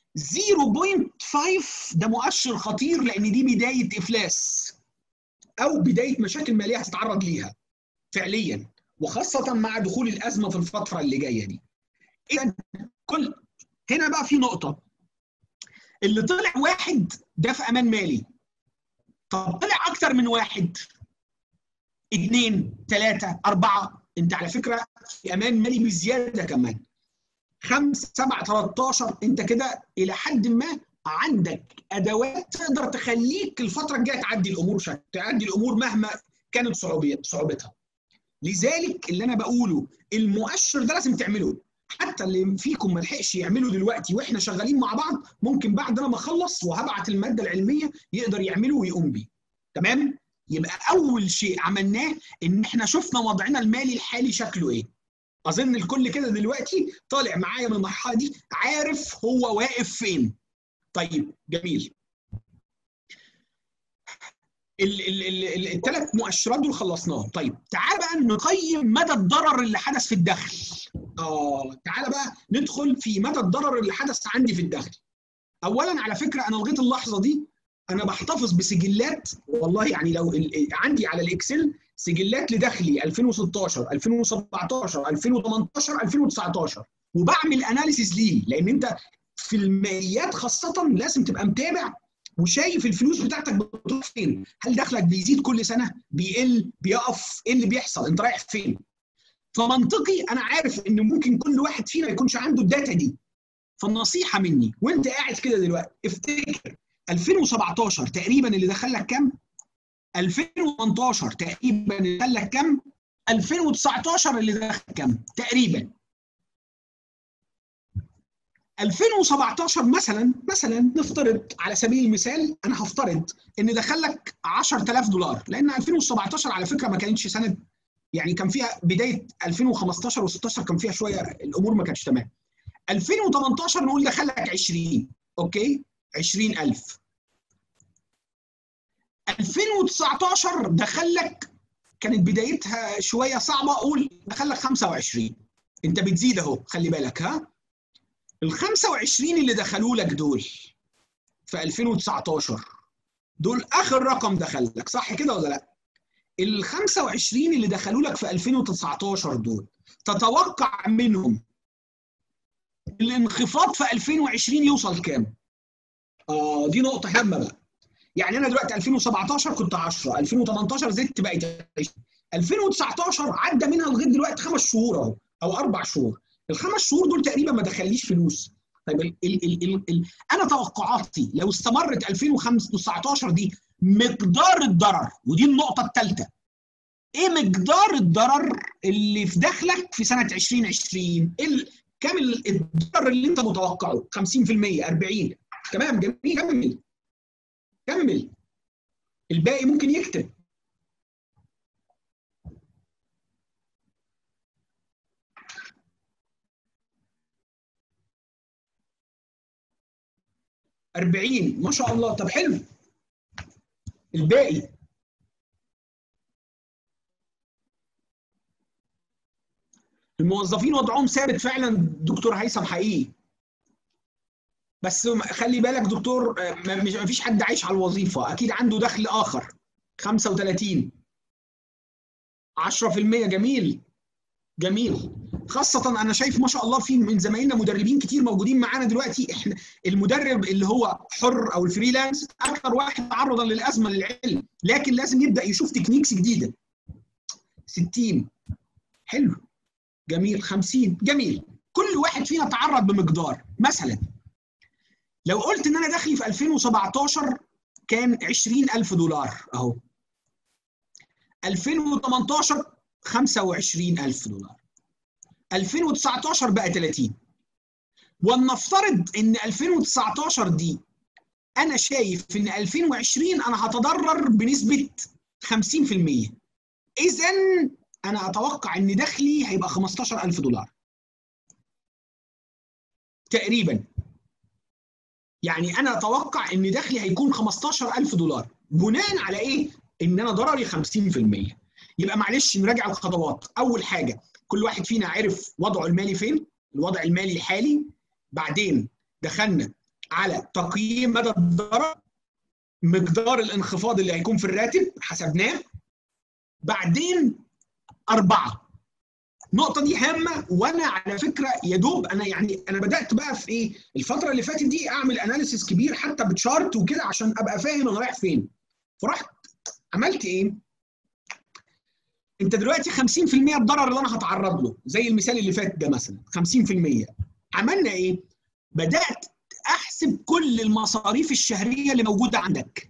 Speaker 2: 0.5 ده مؤشر خطير لان دي بدايه افلاس او بدايه مشاكل ماليه هتتعرض ليها فعليا وخاصه مع دخول الازمه في الفتره اللي جايه دي اذا كل هنا بقى في نقطه اللي طلع واحد ده في امان مالي طب طلع اكتر من واحد اثنين ثلاثة أربعة أنت على فكرة في أمان مالي بزيادة كمان خمسة سبعة 13 أنت كده إلى حد ما عندك أدوات تقدر تخليك الفترة الجاية تعدي الأمور شكل تعدي الأمور مهما كانت صعوبتها لذلك اللي أنا بقوله المؤشر ده لازم تعمله حتى اللي فيكم ما لحقش يعمله دلوقتي واحنا شغالين مع بعض ممكن بعد انا ما اخلص وهبعت الماده العلميه يقدر يعمله ويقوم بيه تمام يبقى اول شيء عملناه ان احنا شفنا وضعنا المالي الحالي شكله ايه اظن الكل كده دلوقتي طالع معايا من المرحله دي عارف هو واقف فين طيب جميل الثلاث مؤشرات دول خلصناهم طيب تعال بقى نقيم مدى الضرر اللي حدث في الدخل اه تعال بقى ندخل في مدى الضرر اللي حدث عندي في الدخل اولا على فكره انا لغايه اللحظه دي انا بحتفظ بسجلات والله يعني لو عندي على الاكسل سجلات لدخلي 2016 2017 2018 2019 وبعمل اناليسيز ليه لان انت في الماليات خاصه لازم تبقى متابع وشايف الفلوس بتاعتك بتروح فين هل دخلك بيزيد كل سنه بيقل بيقف ايه اللي بيحصل انت رايح فين فمنطقي انا عارف ان ممكن كل واحد فينا ما يكونش عنده الداتا دي فالنصيحه مني وانت قاعد كده دلوقتي افتكر 2017 تقريبا اللي دخل لك كام 2018 تقريبا اللي دخل لك كام 2019 اللي دخل كام تقريبا 2017 مثلا مثلا نفترض على سبيل المثال انا هفترض ان دخل لك 10000 دولار لان 2017 على فكره ما كانتش سنه يعني كان فيها بدايه 2015 و16 كان فيها شويه الامور ما كانتش تمام 2018 نقول دخل لك 20 اوكي 20000 2019 دخل لك كانت بدايتها شويه صعبه اقول دخل لك 25 انت بتزيد اهو خلي بالك ها ال 25 اللي دخلوا لك دول في 2019 دول اخر رقم دخل لك صح كده ولا لا؟ ال 25 اللي دخلوا لك في 2019 دول تتوقع منهم الانخفاض في 2020 يوصل كام؟ اه دي نقطة هامة بقى. يعني أنا دلوقتي 2017 كنت 10، 2018 زدت بقت 20. 2019 عدى منها لغاية دلوقتي خمس شهور أهو أو أربع شهور. الخمس شهور دول تقريبا ما دخليش فلوس. طيب ال ال ال ال ال أنا توقعاتي لو استمرت 2019 دي مقدار الضرر ودي النقطة الثالثة. إيه مقدار الضرر اللي في دخلك في سنة 2020؟ إيه كام الضرر اللي أنت متوقعه؟ 50% 40 تمام جميل كمل كمل الباقي ممكن يكتب أربعين ما شاء الله طب حلو الباقي الموظفين وضعهم ثابت فعلا دكتور هيثم حقيقي بس خلي بالك دكتور مش مفيش حد عايش على الوظيفه اكيد عنده دخل اخر 35 10% جميل جميل خاصة أنا شايف ما شاء الله في من زمايلنا مدربين كتير موجودين معانا دلوقتي إحنا المدرب اللي هو حر أو الفريلانس أكثر واحد تعرضا للأزمة للعلم لكن لازم يبدأ يشوف تكنيكس جديدة 60 حلو جميل 50 جميل كل واحد فينا تعرض بمقدار مثلا لو قلت ان انا دخلي في 2017 كان 20000 دولار اهو 2018 25000 دولار 2019 بقى 30 ولنفترض ان 2019 دي انا شايف ان 2020 انا هتضرر بنسبه 50% اذا انا اتوقع ان دخلي هيبقى 15000 دولار تقريبا يعني انا اتوقع ان دخلي هيكون 15000 دولار بناء على ايه ان انا ضرري 50% يبقى معلش نراجع الخطوات اول حاجه كل واحد فينا عرف وضعه المالي فين الوضع المالي الحالي بعدين دخلنا على تقييم مدى الضرر مقدار الانخفاض اللي هيكون في الراتب حسبناه بعدين أربعة النقطة دي هامة وأنا على فكرة يا دوب أنا يعني أنا بدأت بقى في إيه؟ الفترة اللي فاتت دي أعمل أناليسيس كبير حتى بتشارت وكده عشان أبقى فاهم أنا رايح فين. فرحت عملت إيه؟ أنت دلوقتي 50% الضرر اللي أنا هتعرض له زي المثال اللي فات ده مثلا 50% عملنا إيه؟ بدأت أحسب كل المصاريف الشهرية اللي موجودة عندك.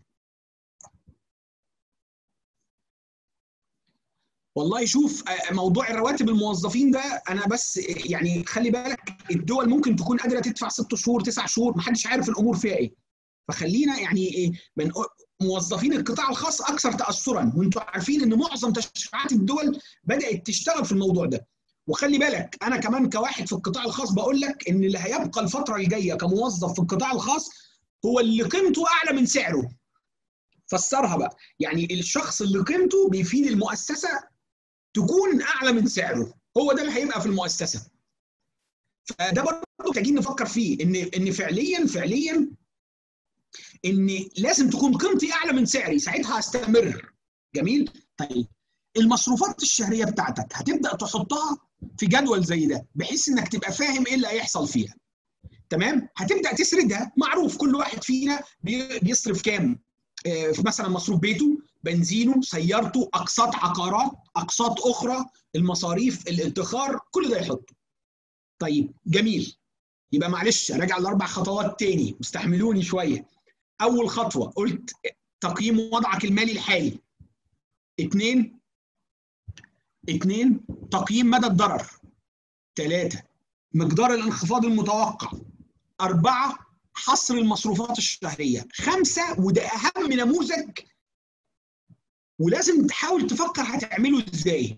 Speaker 2: والله شوف موضوع الرواتب الموظفين ده انا بس يعني خلي بالك الدول ممكن تكون قادره تدفع ست شهور تسع شهور محدش عارف الامور فيها ايه فخلينا يعني ايه من موظفين القطاع الخاص اكثر تاثرا وانتم عارفين ان معظم تشريعات الدول بدات تشتغل في الموضوع ده وخلي بالك انا كمان كواحد في القطاع الخاص بقول لك ان اللي هيبقى الفتره الجايه كموظف في القطاع الخاص هو اللي قيمته اعلى من سعره فسرها بقى يعني الشخص اللي قيمته بيفيد المؤسسه تكون اعلى من سعره هو ده اللي هيبقى في المؤسسه فده برضه محتاجين نفكر فيه ان ان فعليا فعليا ان لازم تكون قيمتي اعلى من سعري ساعتها هستمر جميل طيب المصروفات الشهريه بتاعتك هتبدا تحطها في جدول زي ده بحيث انك تبقى فاهم ايه اللي هيحصل فيها تمام هتبدا تسردها معروف كل واحد فينا بيصرف كام في مثلا مصروف بيته بنزينه سيارته اقساط عقارات اقساط اخرى المصاريف الادخار كل ده يحطه طيب جميل يبقى معلش راجع الاربع خطوات تاني واستحملوني شويه اول خطوه قلت تقييم وضعك المالي الحالي اثنين اثنين تقييم مدى الضرر ثلاثة مقدار الانخفاض المتوقع أربعة حصر المصروفات الشهرية خمسة وده أهم نموذج ولازم تحاول تفكر هتعمله ازاي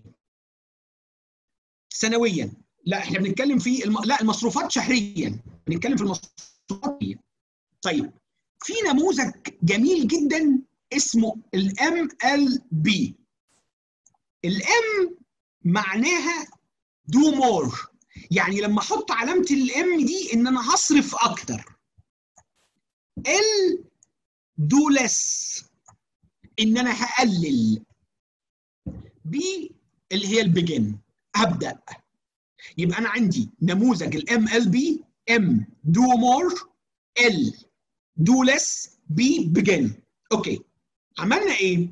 Speaker 2: سنويا لا احنا بنتكلم في الم... لا المصروفات شهريا بنتكلم في المصروفات طيب في نموذج جميل جدا اسمه الام ال بي الام معناها دو مور يعني لما احط علامه الام دي ان انا هصرف اكتر ال دو لس ان انا هقلل بي اللي هي البيجن هبدا يبقى انا عندي نموذج الام ال بي ام دو مور ال دو لس بي بيجن اوكي عملنا ايه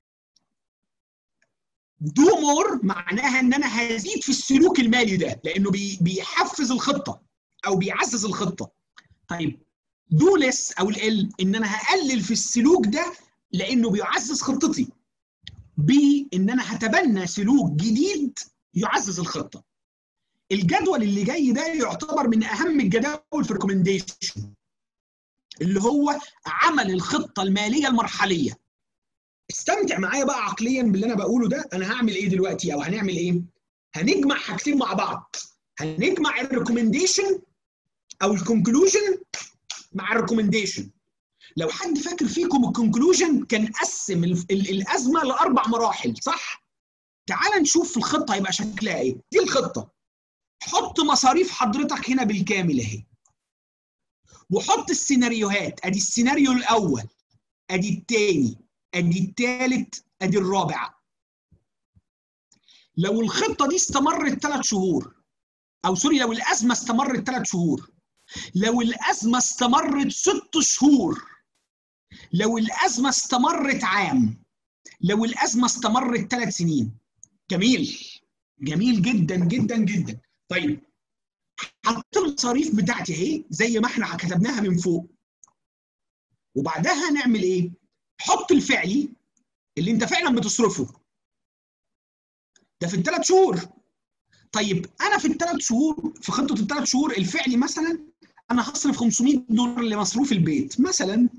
Speaker 2: دو مور معناها ان انا هزيد في السلوك المالي ده لانه بي بيحفز الخطه او بيعزز الخطه طيب دو لس او ال ان انا هقلل في السلوك ده لانه بيعزز خطتي بي ان انا هتبنى سلوك جديد يعزز الخطه الجدول اللي جاي ده يعتبر من اهم الجداول في الريكومنديشن اللي هو عمل الخطه الماليه المرحليه استمتع معايا بقى عقليا باللي انا بقوله ده انا هعمل ايه دلوقتي او هنعمل ايه هنجمع حاجتين مع بعض هنجمع الريكومنديشن او الكونكلوجن مع الريكومنديشن لو حد فاكر فيكم الكونكلوجن كان قسم الازمه لاربع مراحل صح تعال نشوف الخطه هيبقى شكلها ايه دي الخطه حط مصاريف حضرتك هنا بالكامل اهي وحط السيناريوهات ادي السيناريو الاول ادي الثاني ادي الثالث ادي الرابع لو الخطه دي استمرت ثلاث شهور او سوري لو الازمه استمرت ثلاث شهور لو الازمه استمرت ست شهور لو الازمه استمرت عام لو الازمه استمرت ثلاث سنين جميل جميل جدا جدا جدا طيب حطيت المصاريف بتاعتي اهي زي ما احنا كتبناها من فوق وبعدها نعمل ايه؟ حط الفعلي اللي انت فعلا بتصرفه ده في الثلاث شهور طيب انا في الثلاث شهور في خطه الثلاث شهور الفعلي مثلا انا هصرف 500 دولار لمصروف البيت مثلا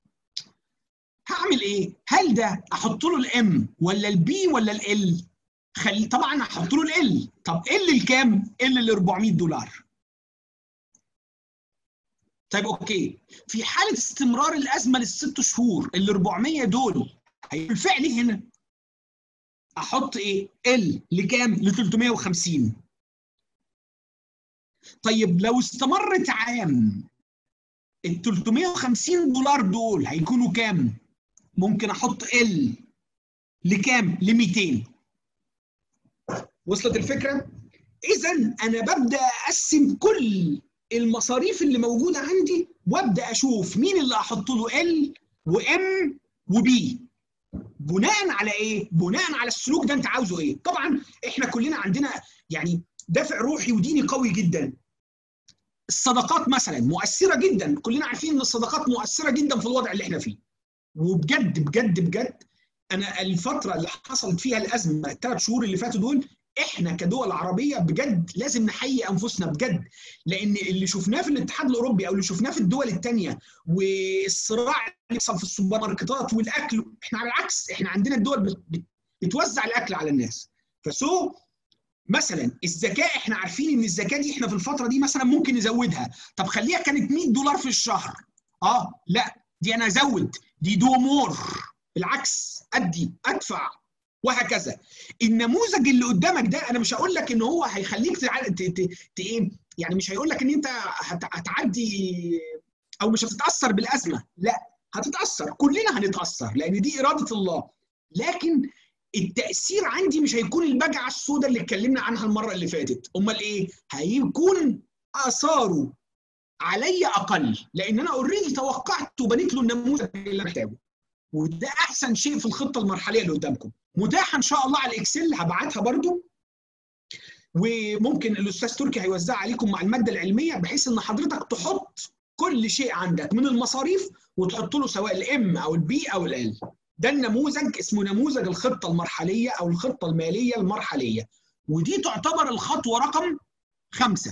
Speaker 2: هعمل ايه؟ هل ده احط له الام ولا البي ولا ال خلي طبعا هحط له ال طب ال الكام؟ ال ل 400 دولار طيب اوكي في حاله استمرار الازمه للست شهور ال 400 دول هيبقى الفعلي هنا احط ايه؟ ال لكام؟ ل 350 طيب لو استمرت عام ال 350 دولار دول هيكونوا كام؟ ممكن احط ال لكام؟ ل 200 وصلت الفكره؟ اذا انا ببدا اقسم كل المصاريف اللي موجوده عندي وابدا اشوف مين اللي احط له ال وام وبي بناء على ايه؟ بناء على السلوك ده انت عاوزه ايه؟ طبعا احنا كلنا عندنا يعني دافع روحي وديني قوي جدا. الصدقات مثلا مؤثره جدا، كلنا عارفين ان الصدقات مؤثره جدا في الوضع اللي احنا فيه. وبجد بجد بجد انا الفتره اللي حصلت فيها الازمه الثلاث شهور اللي فاتوا دول احنا كدول عربيه بجد لازم نحيي انفسنا بجد لان اللي شفناه في الاتحاد الاوروبي او اللي شفناه في الدول الثانيه والصراع اللي بيحصل في السوبر ماركتات والاكل احنا على العكس احنا عندنا الدول بتوزع الاكل على الناس فسو مثلا الزكاه احنا عارفين ان الزكاه دي احنا في الفتره دي مثلا ممكن نزودها طب خليها كانت 100 دولار في الشهر اه لا دي انا ازود دي دو مور بالعكس ادي ادفع وهكذا النموذج اللي قدامك ده انا مش هقول لك ان هو هيخليك تع... ت... ت... ت... ايه يعني مش هيقول لك ان انت هت... هتعدي او مش هتتاثر بالازمه لا هتتاثر كلنا هنتاثر لان دي اراده الله لكن التاثير عندي مش هيكون البجعه السوداء اللي اتكلمنا عنها المره اللي فاتت امال ايه هيكون اثاره عليا اقل لان انا اوريدي توقعت وبنيت له النموذج اللي محتاجه وده احسن شيء في الخطه المرحليه اللي قدامكم متاحه ان شاء الله على الاكسل هبعتها برضو وممكن الاستاذ تركي هيوزعها عليكم مع الماده العلميه بحيث ان حضرتك تحط كل شيء عندك من المصاريف وتحط له سواء الام او البي او ال ده النموذج اسمه نموذج الخطه المرحليه او الخطه الماليه المرحليه ودي تعتبر الخطوه رقم خمسه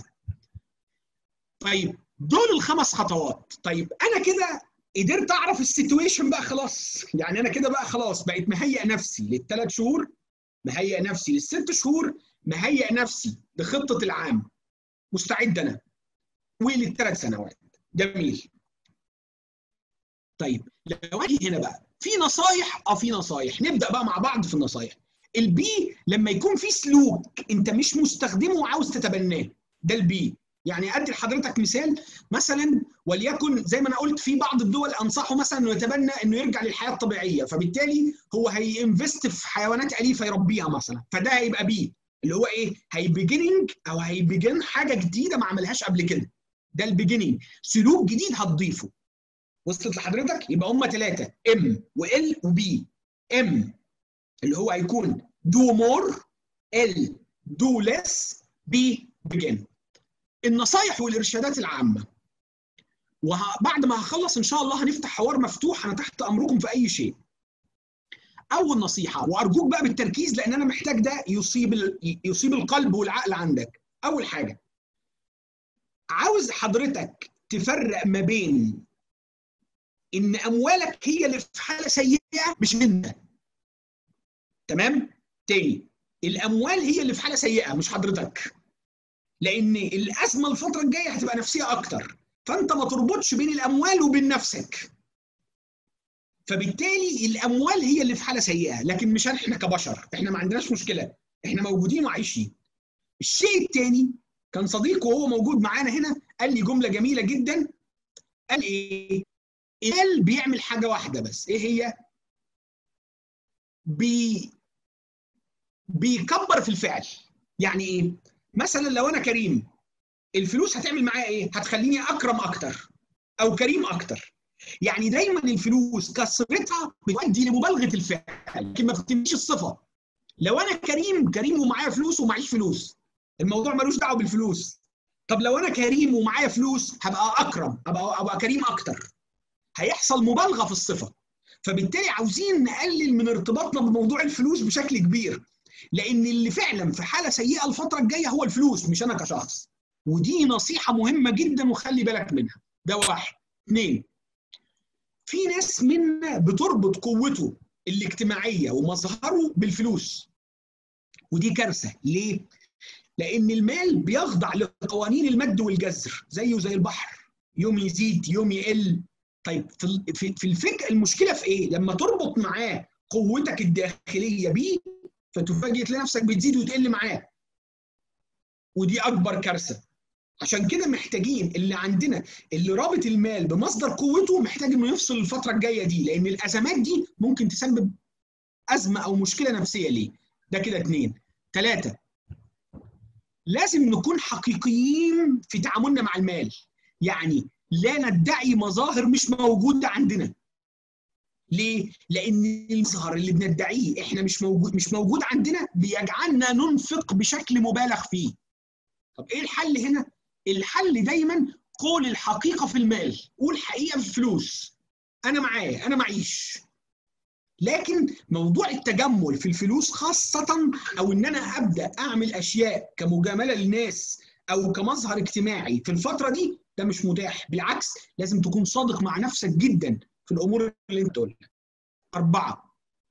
Speaker 2: طيب دول الخمس خطوات طيب انا كده قدرت اعرف السيتويشن بقى خلاص يعني انا كده بقى خلاص بقيت مهيئ نفسي للثلاث شهور مهيئ نفسي للست شهور مهيئ نفسي لخطه العام مستعد انا وللثلاث سنوات جميل طيب لو اجي هنا بقى في نصايح اه في نصايح نبدا بقى مع بعض في النصايح البي لما يكون في سلوك انت مش مستخدمه وعاوز تتبناه ده البي يعني ادي لحضرتك مثال مثلا وليكن زي ما انا قلت في بعض الدول انصحه مثلا انه يتبنى انه يرجع للحياه الطبيعيه فبالتالي هو هينفست في حيوانات اليفه يربيها مثلا فده هيبقى بي اللي هو ايه هيبيجننج او هيبيجن حاجه جديده ما عملهاش قبل كده ده البيجننج سلوك جديد هتضيفه وصلت لحضرتك يبقى هم ثلاثه ام وال وبي ام اللي هو هيكون دو مور ال دو ليس بي بيجن النصايح والارشادات العامه وبعد ما هخلص ان شاء الله هنفتح حوار مفتوح انا تحت امركم في اي شيء اول نصيحه وارجوك بقى بالتركيز لان انا محتاج ده يصيب يصيب القلب والعقل عندك اول حاجه عاوز حضرتك تفرق ما بين ان اموالك هي اللي في حاله سيئه مش انت تمام تاني الاموال هي اللي في حاله سيئه مش حضرتك لان الازمه الفتره الجايه هتبقى نفسيه اكتر فانت ما تربطش بين الاموال وبين نفسك فبالتالي الاموال هي اللي في حاله سيئه لكن مش احنا كبشر احنا ما عندناش مشكله احنا موجودين وعايشين الشيء الثاني كان صديق وهو موجود معانا هنا قال لي جمله جميله جدا قال ايه قال بيعمل حاجه واحده بس ايه هي بي بيكبر في الفعل يعني ايه مثلا لو انا كريم الفلوس هتعمل معايا ايه؟ هتخليني اكرم اكتر او كريم اكتر يعني دايما الفلوس كثرتها بتؤدي لمبالغه الفعل لكن ما بتمشيش الصفه لو انا كريم كريم ومعايا فلوس ومعيش فلوس الموضوع ملوش دعوه بالفلوس طب لو انا كريم ومعايا فلوس هبقى اكرم ابقى ابقى كريم اكتر هيحصل مبالغه في الصفه فبالتالي عاوزين نقلل من ارتباطنا بموضوع الفلوس بشكل كبير لان اللي فعلا في حاله سيئه الفتره الجايه هو الفلوس مش انا كشخص ودي نصيحه مهمه جدا وخلي بالك منها ده واحد اثنين في ناس منا بتربط قوته الاجتماعيه ومظهره بالفلوس ودي كارثه ليه لان المال بيخضع لقوانين المد والجزر زيه زي البحر يوم يزيد يوم يقل طيب في في في الفكره المشكله في ايه لما تربط معاه قوتك الداخليه بيه فتفاجئ تلاقي نفسك بتزيد وتقل معاه ودي اكبر كارثه عشان كده محتاجين اللي عندنا اللي رابط المال بمصدر قوته محتاج انه يفصل الفتره الجايه دي لان الازمات دي ممكن تسبب ازمه او مشكله نفسيه ليه ده كده اتنين ثلاثه لازم نكون حقيقيين في تعاملنا مع المال يعني لا ندعي مظاهر مش موجوده عندنا ليه؟ لأن المظهر اللي بندعيه احنا مش موجود مش موجود عندنا بيجعلنا ننفق بشكل مبالغ فيه. طب ايه الحل هنا؟ الحل دايما قول الحقيقه في المال، قول حقيقه في الفلوس. انا معايا، انا معيش. لكن موضوع التجمل في الفلوس خاصة أو إن أنا أبدأ أعمل أشياء كمجاملة للناس أو كمظهر اجتماعي في الفترة دي ده مش متاح، بالعكس لازم تكون صادق مع نفسك جدا في الامور اللي انت قلتها. اربعه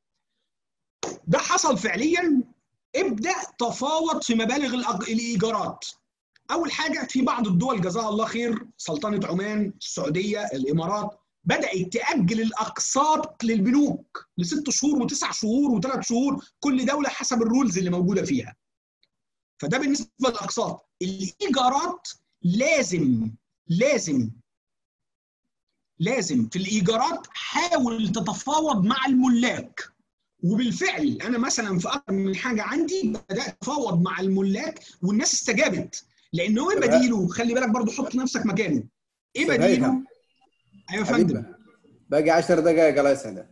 Speaker 2: ده حصل فعليا ابدا تفاوض في مبالغ الأج- الايجارات. اول حاجه في بعض الدول جزاها الله خير سلطنه عمان، السعوديه، الامارات بدات تاجل الاقساط للبنوك لست شهور وتسع شهور وثلاث شهور كل دوله حسب الرولز اللي موجوده فيها. فده بالنسبه للاقساط. الايجارات لازم لازم لازم في الايجارات حاول تتفاوض مع الملاك وبالفعل انا مثلا في اكثر من حاجه عندي بدات اتفاوض مع الملاك والناس استجابت لان هو ايه
Speaker 3: طب
Speaker 2: بديله خلي بالك برضو حط نفسك مكانه ايه
Speaker 3: أستاذ
Speaker 2: بديله
Speaker 3: هيثم.
Speaker 2: ايوه يا فندم
Speaker 3: حبيبي باقي عشر دقائق الله يسعدك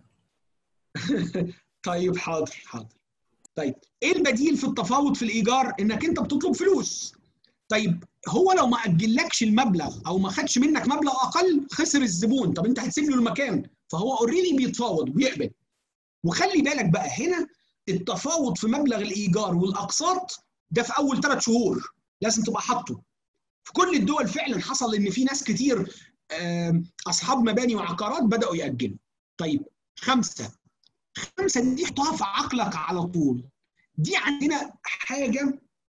Speaker 2: طيب حاضر حاضر طيب ايه البديل في التفاوض في الايجار انك انت بتطلب فلوس طيب هو لو ما اجلكش المبلغ او ما خدش منك مبلغ اقل خسر الزبون طب انت هتسيب له المكان فهو اوريدي بيتفاوض وبيقبل وخلي بالك بقى هنا التفاوض في مبلغ الايجار والاقساط ده في اول ثلاث شهور لازم تبقى حاطه في كل الدول فعلا حصل ان في ناس كتير آم، اصحاب مباني وعقارات بداوا ياجلوا طيب خمسه خمسه دي حطها في عقلك على طول دي عندنا حاجه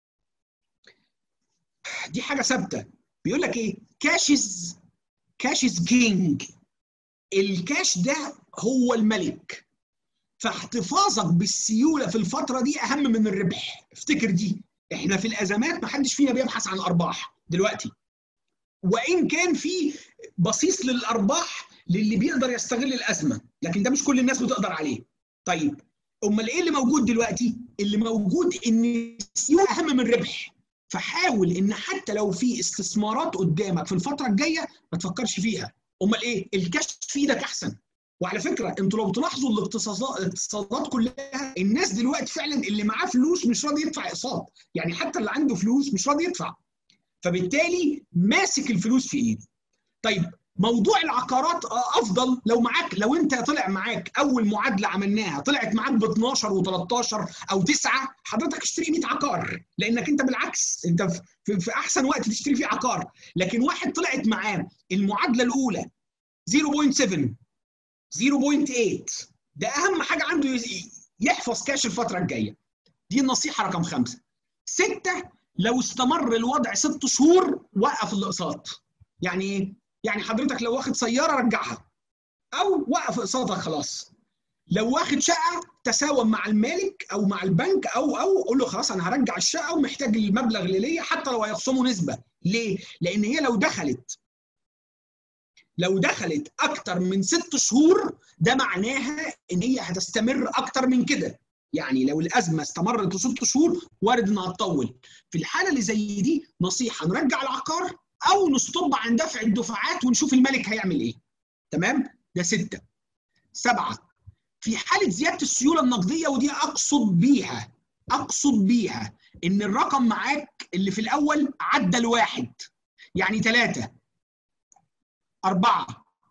Speaker 2: دي حاجه ثابته بيقول لك ايه كاشز كاشز كينج الكاش ده هو الملك فاحتفاظك بالسيوله في الفتره دي اهم من الربح افتكر دي احنا في الازمات ما حدش فينا بيبحث عن ارباح دلوقتي وان كان في بصيص للارباح للي بيقدر يستغل الازمه لكن ده مش كل الناس بتقدر عليه طيب امال ايه اللي موجود دلوقتي اللي موجود ان السيوله اهم من الربح فحاول ان حتى لو في استثمارات قدامك في الفتره الجايه ما تفكرش فيها امال ايه الكاش في ايدك احسن وعلى فكره انتوا لو تلاحظوا الاقتصادات الاقتصادات كلها الناس دلوقتي فعلا اللي معاه فلوس مش راضي يدفع اقساط يعني حتى اللي عنده فلوس مش راضي يدفع فبالتالي ماسك الفلوس في ايده طيب موضوع العقارات آه، افضل لو معاك لو انت طلع معاك اول معادله عملناها طلعت معاك ب 12 و13 او 9 حضرتك اشتري 100 عقار لانك انت بالعكس انت في- في, في احسن وقت تشتري فيه عقار لكن واحد طلعت معاه المعادله الاولى 0.7 0.8 ده اهم حاجه عنده يز- يحفظ كاش الفتره الجايه دي النصيحه رقم خمسه سته لو استمر الوضع ست شهور وقف الاقساط يعني ايه؟ يعني حضرتك لو واخد سياره رجعها او وقف اقساطك خلاص لو واخد شقه تساوم مع المالك او مع البنك او او قول له خلاص انا هرجع الشقه ومحتاج المبلغ اللي ليا حتى لو هيخصموا نسبه ليه؟ لان هي لو دخلت لو دخلت اكتر من ست شهور ده معناها ان هي هتستمر اكتر من كده يعني لو الازمه استمرت لست شهور وارد انها تطول في الحاله اللي زي دي نصيحه نرجع العقار او نستوب عن دفع الدفعات ونشوف الملك هيعمل ايه تمام ده ستة سبعة في حالة زيادة السيولة النقدية ودي أقصد بيها أقصد بيها إن الرقم معاك اللي في الأول عدى الواحد يعني ثلاثة أربعة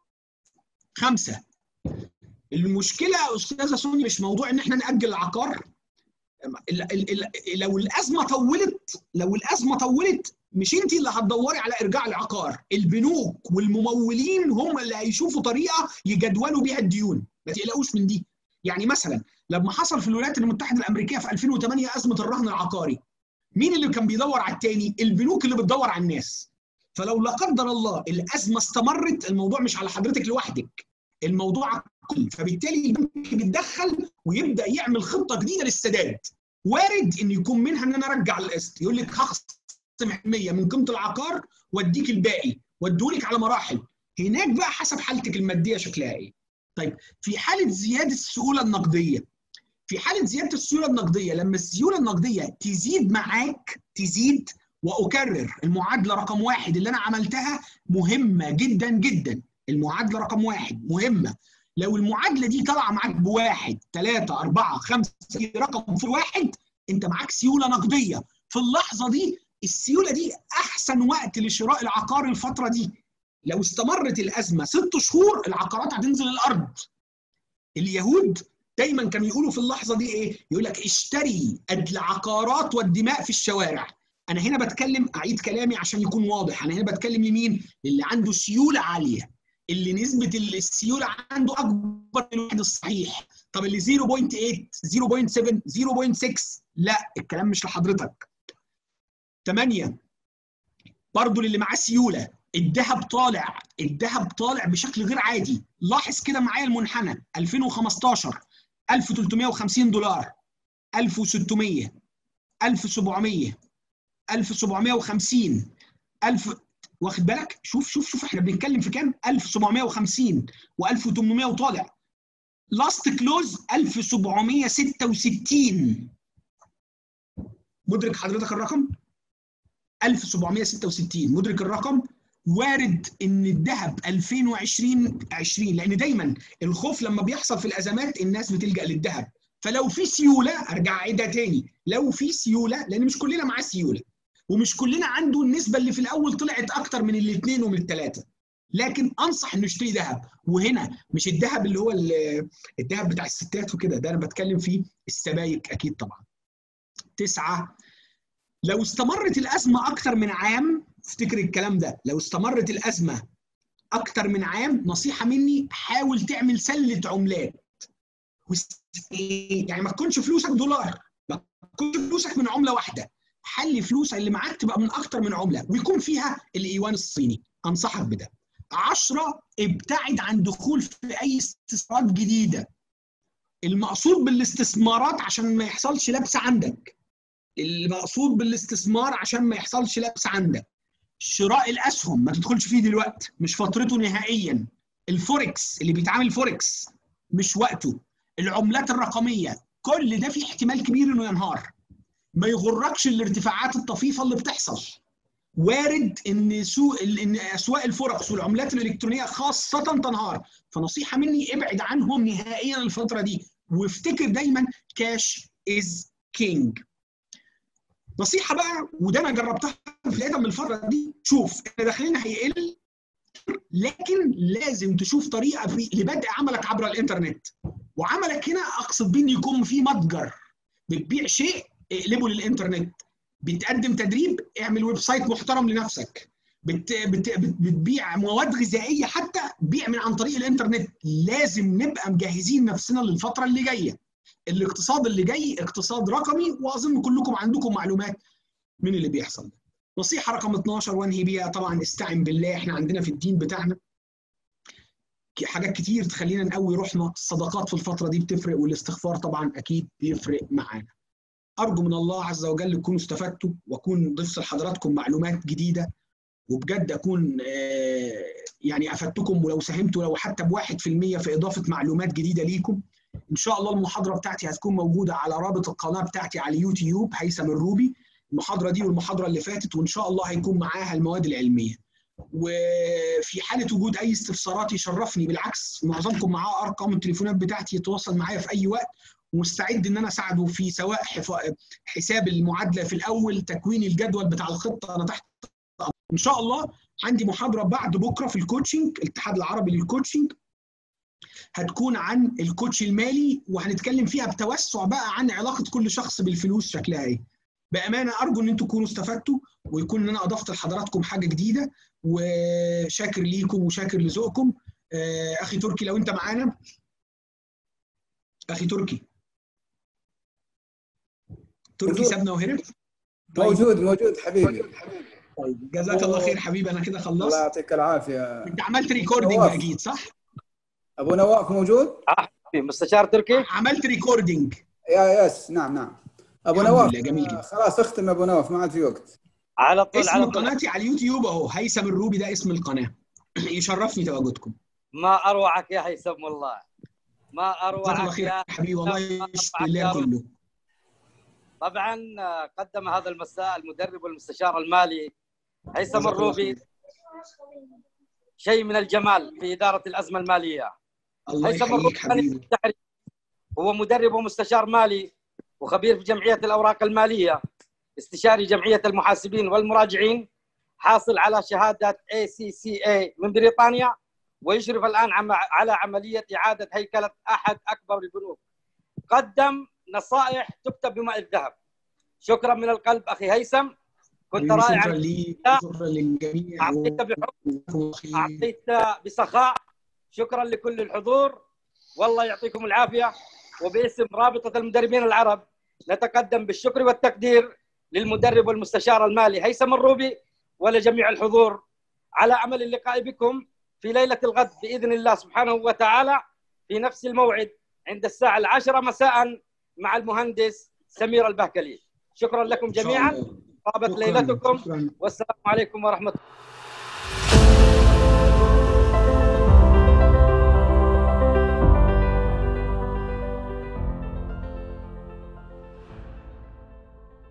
Speaker 2: خمسة المشكلة يا أستاذة سوني مش موضوع إن إحنا نأجل العقار ال- ال- ال- لو الأزمة طولت لو الأزمة طولت مش انت اللي هتدوري على ارجاع العقار البنوك والممولين هم اللي هيشوفوا طريقه يجدولوا بيها الديون ما تقلقوش من دي يعني مثلا لما حصل في الولايات المتحده الامريكيه في 2008 ازمه الرهن العقاري مين اللي كان بيدور على التاني البنوك اللي بتدور على الناس فلو لا قدر الله الازمه استمرت الموضوع مش على حضرتك لوحدك الموضوع على الكل فبالتالي البنك بيتدخل ويبدا يعمل خطه جديده للسداد وارد ان يكون منها ان انا ارجع القسط يقول لك هخصم 100 من قيمه العقار واديك الباقي وادولك على مراحل هناك بقى حسب حالتك الماديه شكلها ايه طيب في حاله زياده السيوله النقديه في حاله زياده السيوله النقديه لما السيوله النقديه تزيد معاك تزيد واكرر المعادله رقم واحد اللي انا عملتها مهمه جدا جدا المعادله رقم واحد مهمه لو المعادله دي طالعه معاك بواحد ثلاثه اربعه خمسه رقم في واحد انت معاك سيوله نقديه في اللحظه دي السيوله دي احسن وقت لشراء العقار الفتره دي لو استمرت الازمه ست شهور العقارات هتنزل الارض اليهود دايما كانوا يقولوا في اللحظه دي ايه يقول لك اشتري العقارات والدماء في الشوارع انا هنا بتكلم اعيد كلامي عشان يكون واضح انا هنا بتكلم لمين اللي عنده سيوله عاليه اللي نسبه السيوله عنده اكبر من الواحد الصحيح طب اللي 0.8 0.7 0.6 لا الكلام مش لحضرتك 8 برضه اللي معاه سيوله الذهب طالع الذهب طالع بشكل غير عادي لاحظ كده معايا المنحنى 2015 1350 دولار 1600 1700 1750 1000 واخد بالك شوف شوف شوف احنا بنتكلم في كام 1750 و1800 وطالع لاست كلوز 1766 مدرك حضرتك الرقم 1766 مدرك الرقم وارد ان الذهب 2020 20 لان دايما الخوف لما بيحصل في الازمات الناس بتلجا للذهب فلو في سيوله ارجع اعيدها تاني لو في سيوله لان مش كلنا معاه سيوله ومش كلنا عنده النسبه اللي في الاول طلعت اكتر من الاثنين ومن الثلاثه لكن انصح انه يشتري ذهب وهنا مش الذهب اللي هو الذهب بتاع الستات وكده ده انا بتكلم فيه السبايك اكيد طبعا تسعه لو استمرت الازمه اكتر من عام افتكر الكلام ده لو استمرت الازمه اكتر من عام نصيحه مني حاول تعمل سله عملات يعني ما تكونش فلوسك دولار ما تكونش فلوسك من عمله واحده حل فلوسك اللي معاك تبقى من اكتر من عمله ويكون فيها الايوان الصيني انصحك بده 10 ابتعد عن دخول في اي استثمارات جديده المقصود بالاستثمارات عشان ما يحصلش لبس عندك المقصود بالاستثمار عشان ما يحصلش لبس عندك شراء الاسهم ما تدخلش فيه دلوقتي مش فترته نهائيا الفوركس اللي بيتعامل فوركس مش وقته العملات الرقميه كل ده فيه احتمال كبير انه ينهار ما يغركش الارتفاعات الطفيفه اللي بتحصل وارد ان سوق ان اسواق الفوركس والعملات الالكترونيه خاصه تنهار فنصيحه مني ابعد عنهم نهائيا الفتره دي وافتكر دايما كاش از كينج نصيحه بقى وده انا جربتها بدايه من الفتره دي شوف احنا داخلين هيقل لكن لازم تشوف طريقه في لبدء عملك عبر الانترنت وعملك هنا اقصد بيه ان يكون في متجر بتبيع شيء اقلبه للانترنت بتقدم تدريب اعمل ويب سايت محترم لنفسك بت بت بتبيع مواد غذائيه حتى بيع من عن طريق الانترنت لازم نبقى مجهزين نفسنا للفتره اللي جايه الاقتصاد اللي جاي اقتصاد رقمي واظن كلكم عندكم معلومات من اللي بيحصل ده نصيحه رقم 12 وانهي بيها طبعا استعن بالله احنا عندنا في الدين بتاعنا حاجات كتير تخلينا نقوي روحنا الصدقات في الفتره دي بتفرق والاستغفار طبعا اكيد بيفرق معانا ارجو من الله عز وجل تكونوا استفدتوا واكون ضفت لحضراتكم معلومات جديده وبجد اكون يعني افدتكم ولو ساهمت ولو حتى بواحد في المية في اضافه معلومات جديده ليكم ان شاء الله المحاضره بتاعتي هتكون موجوده على رابط القناه بتاعتي على اليوتيوب هيثم الروبي المحاضره دي والمحاضره اللي فاتت وان شاء الله هيكون معاها المواد العلميه وفي حاله وجود اي استفسارات يشرفني بالعكس معظمكم معاه ارقام التليفونات بتاعتي يتواصل معايا في اي وقت ومستعد ان انا اساعده في سواء حفا- حساب المعادله في الاول تكوين الجدول بتاع الخطه انا تحت ان شاء الله عندي محاضره بعد بكره في الكوتشنج الاتحاد العربي للكوتشنج هتكون عن الكوتش المالي وهنتكلم فيها بتوسع بقى عن علاقه كل شخص بالفلوس شكلها ايه بامانه ارجو ان انتم تكونوا استفدتوا ويكون ان انا اضفت لحضراتكم حاجه جديده وشاكر ليكم وشاكر لذوقكم آه، اخي تركي لو انت معانا اخي تركي تركي
Speaker 3: موجود.
Speaker 2: سابنا وهرب طيب.
Speaker 3: موجود موجود حبيبي
Speaker 2: طيب جزاك الله خير حبيبي انا كده
Speaker 3: الله
Speaker 2: خلصت
Speaker 3: يعطيك العافيه
Speaker 2: انت عملت ريكوردنج
Speaker 3: نواف.
Speaker 2: اكيد صح
Speaker 3: ابو نواف موجود؟
Speaker 1: في مستشار تركي
Speaker 2: عملت ريكوردنج
Speaker 3: يا يس نعم نعم ابو
Speaker 2: الحمد
Speaker 3: نواف
Speaker 2: لله، جميل جدا.
Speaker 3: آه، خلاص اختم يا ابو نواف ما عاد في وقت
Speaker 1: على طول
Speaker 2: اسم
Speaker 1: على طول
Speaker 2: قناتي على اليوتيوب اهو هيثم الروبي ده اسم القناه يشرفني تواجدكم
Speaker 1: ما اروعك يا هيثم والله ما
Speaker 2: جزاك الله
Speaker 1: اروعك
Speaker 2: خير
Speaker 1: يا
Speaker 2: يا حبيبي والله يشفي الله كله
Speaker 1: طبعا آه، قدم هذا المساء المدرب والمستشار المالي هيثم
Speaker 2: جزاك الله
Speaker 1: الروبي
Speaker 2: خير.
Speaker 1: شيء من الجمال في اداره الازمه الماليه
Speaker 2: الله
Speaker 1: هيثم
Speaker 2: يخليك
Speaker 1: الروبي
Speaker 2: حبيبي
Speaker 1: التحرير هو مدرب ومستشار مالي وخبير في جمعيه الاوراق الماليه استشاري جمعيه المحاسبين والمراجعين حاصل على شهاده ACCA من بريطانيا ويشرف الان عم- على عمليه اعاده هيكله احد اكبر البنوك قدم نصائح تكتب بماء الذهب شكرا من القلب اخي هيثم كنت
Speaker 2: حبيبي،
Speaker 1: رائعا
Speaker 2: شكرا ليك
Speaker 1: لا.
Speaker 2: شكرا للجميع
Speaker 1: اعطيت بحب
Speaker 2: جزاكم الله خير.
Speaker 1: اعطيت بسخاء شكرا لكل الحضور والله يعطيكم العافيه وباسم رابطه المدربين العرب نتقدم بالشكر والتقدير للمدرب والمستشار المالي هيثم الروبي ولجميع الحضور على امل اللقاء بكم في ليله الغد باذن الله سبحانه وتعالى في نفس الموعد عند الساعه العاشره مساء مع المهندس سمير البهكلي شكرا لكم
Speaker 2: إن شاء
Speaker 1: جميعا
Speaker 2: الله.
Speaker 1: طابت
Speaker 2: شكراً.
Speaker 1: ليلتكم
Speaker 2: شكراً.
Speaker 1: والسلام عليكم ورحمه الله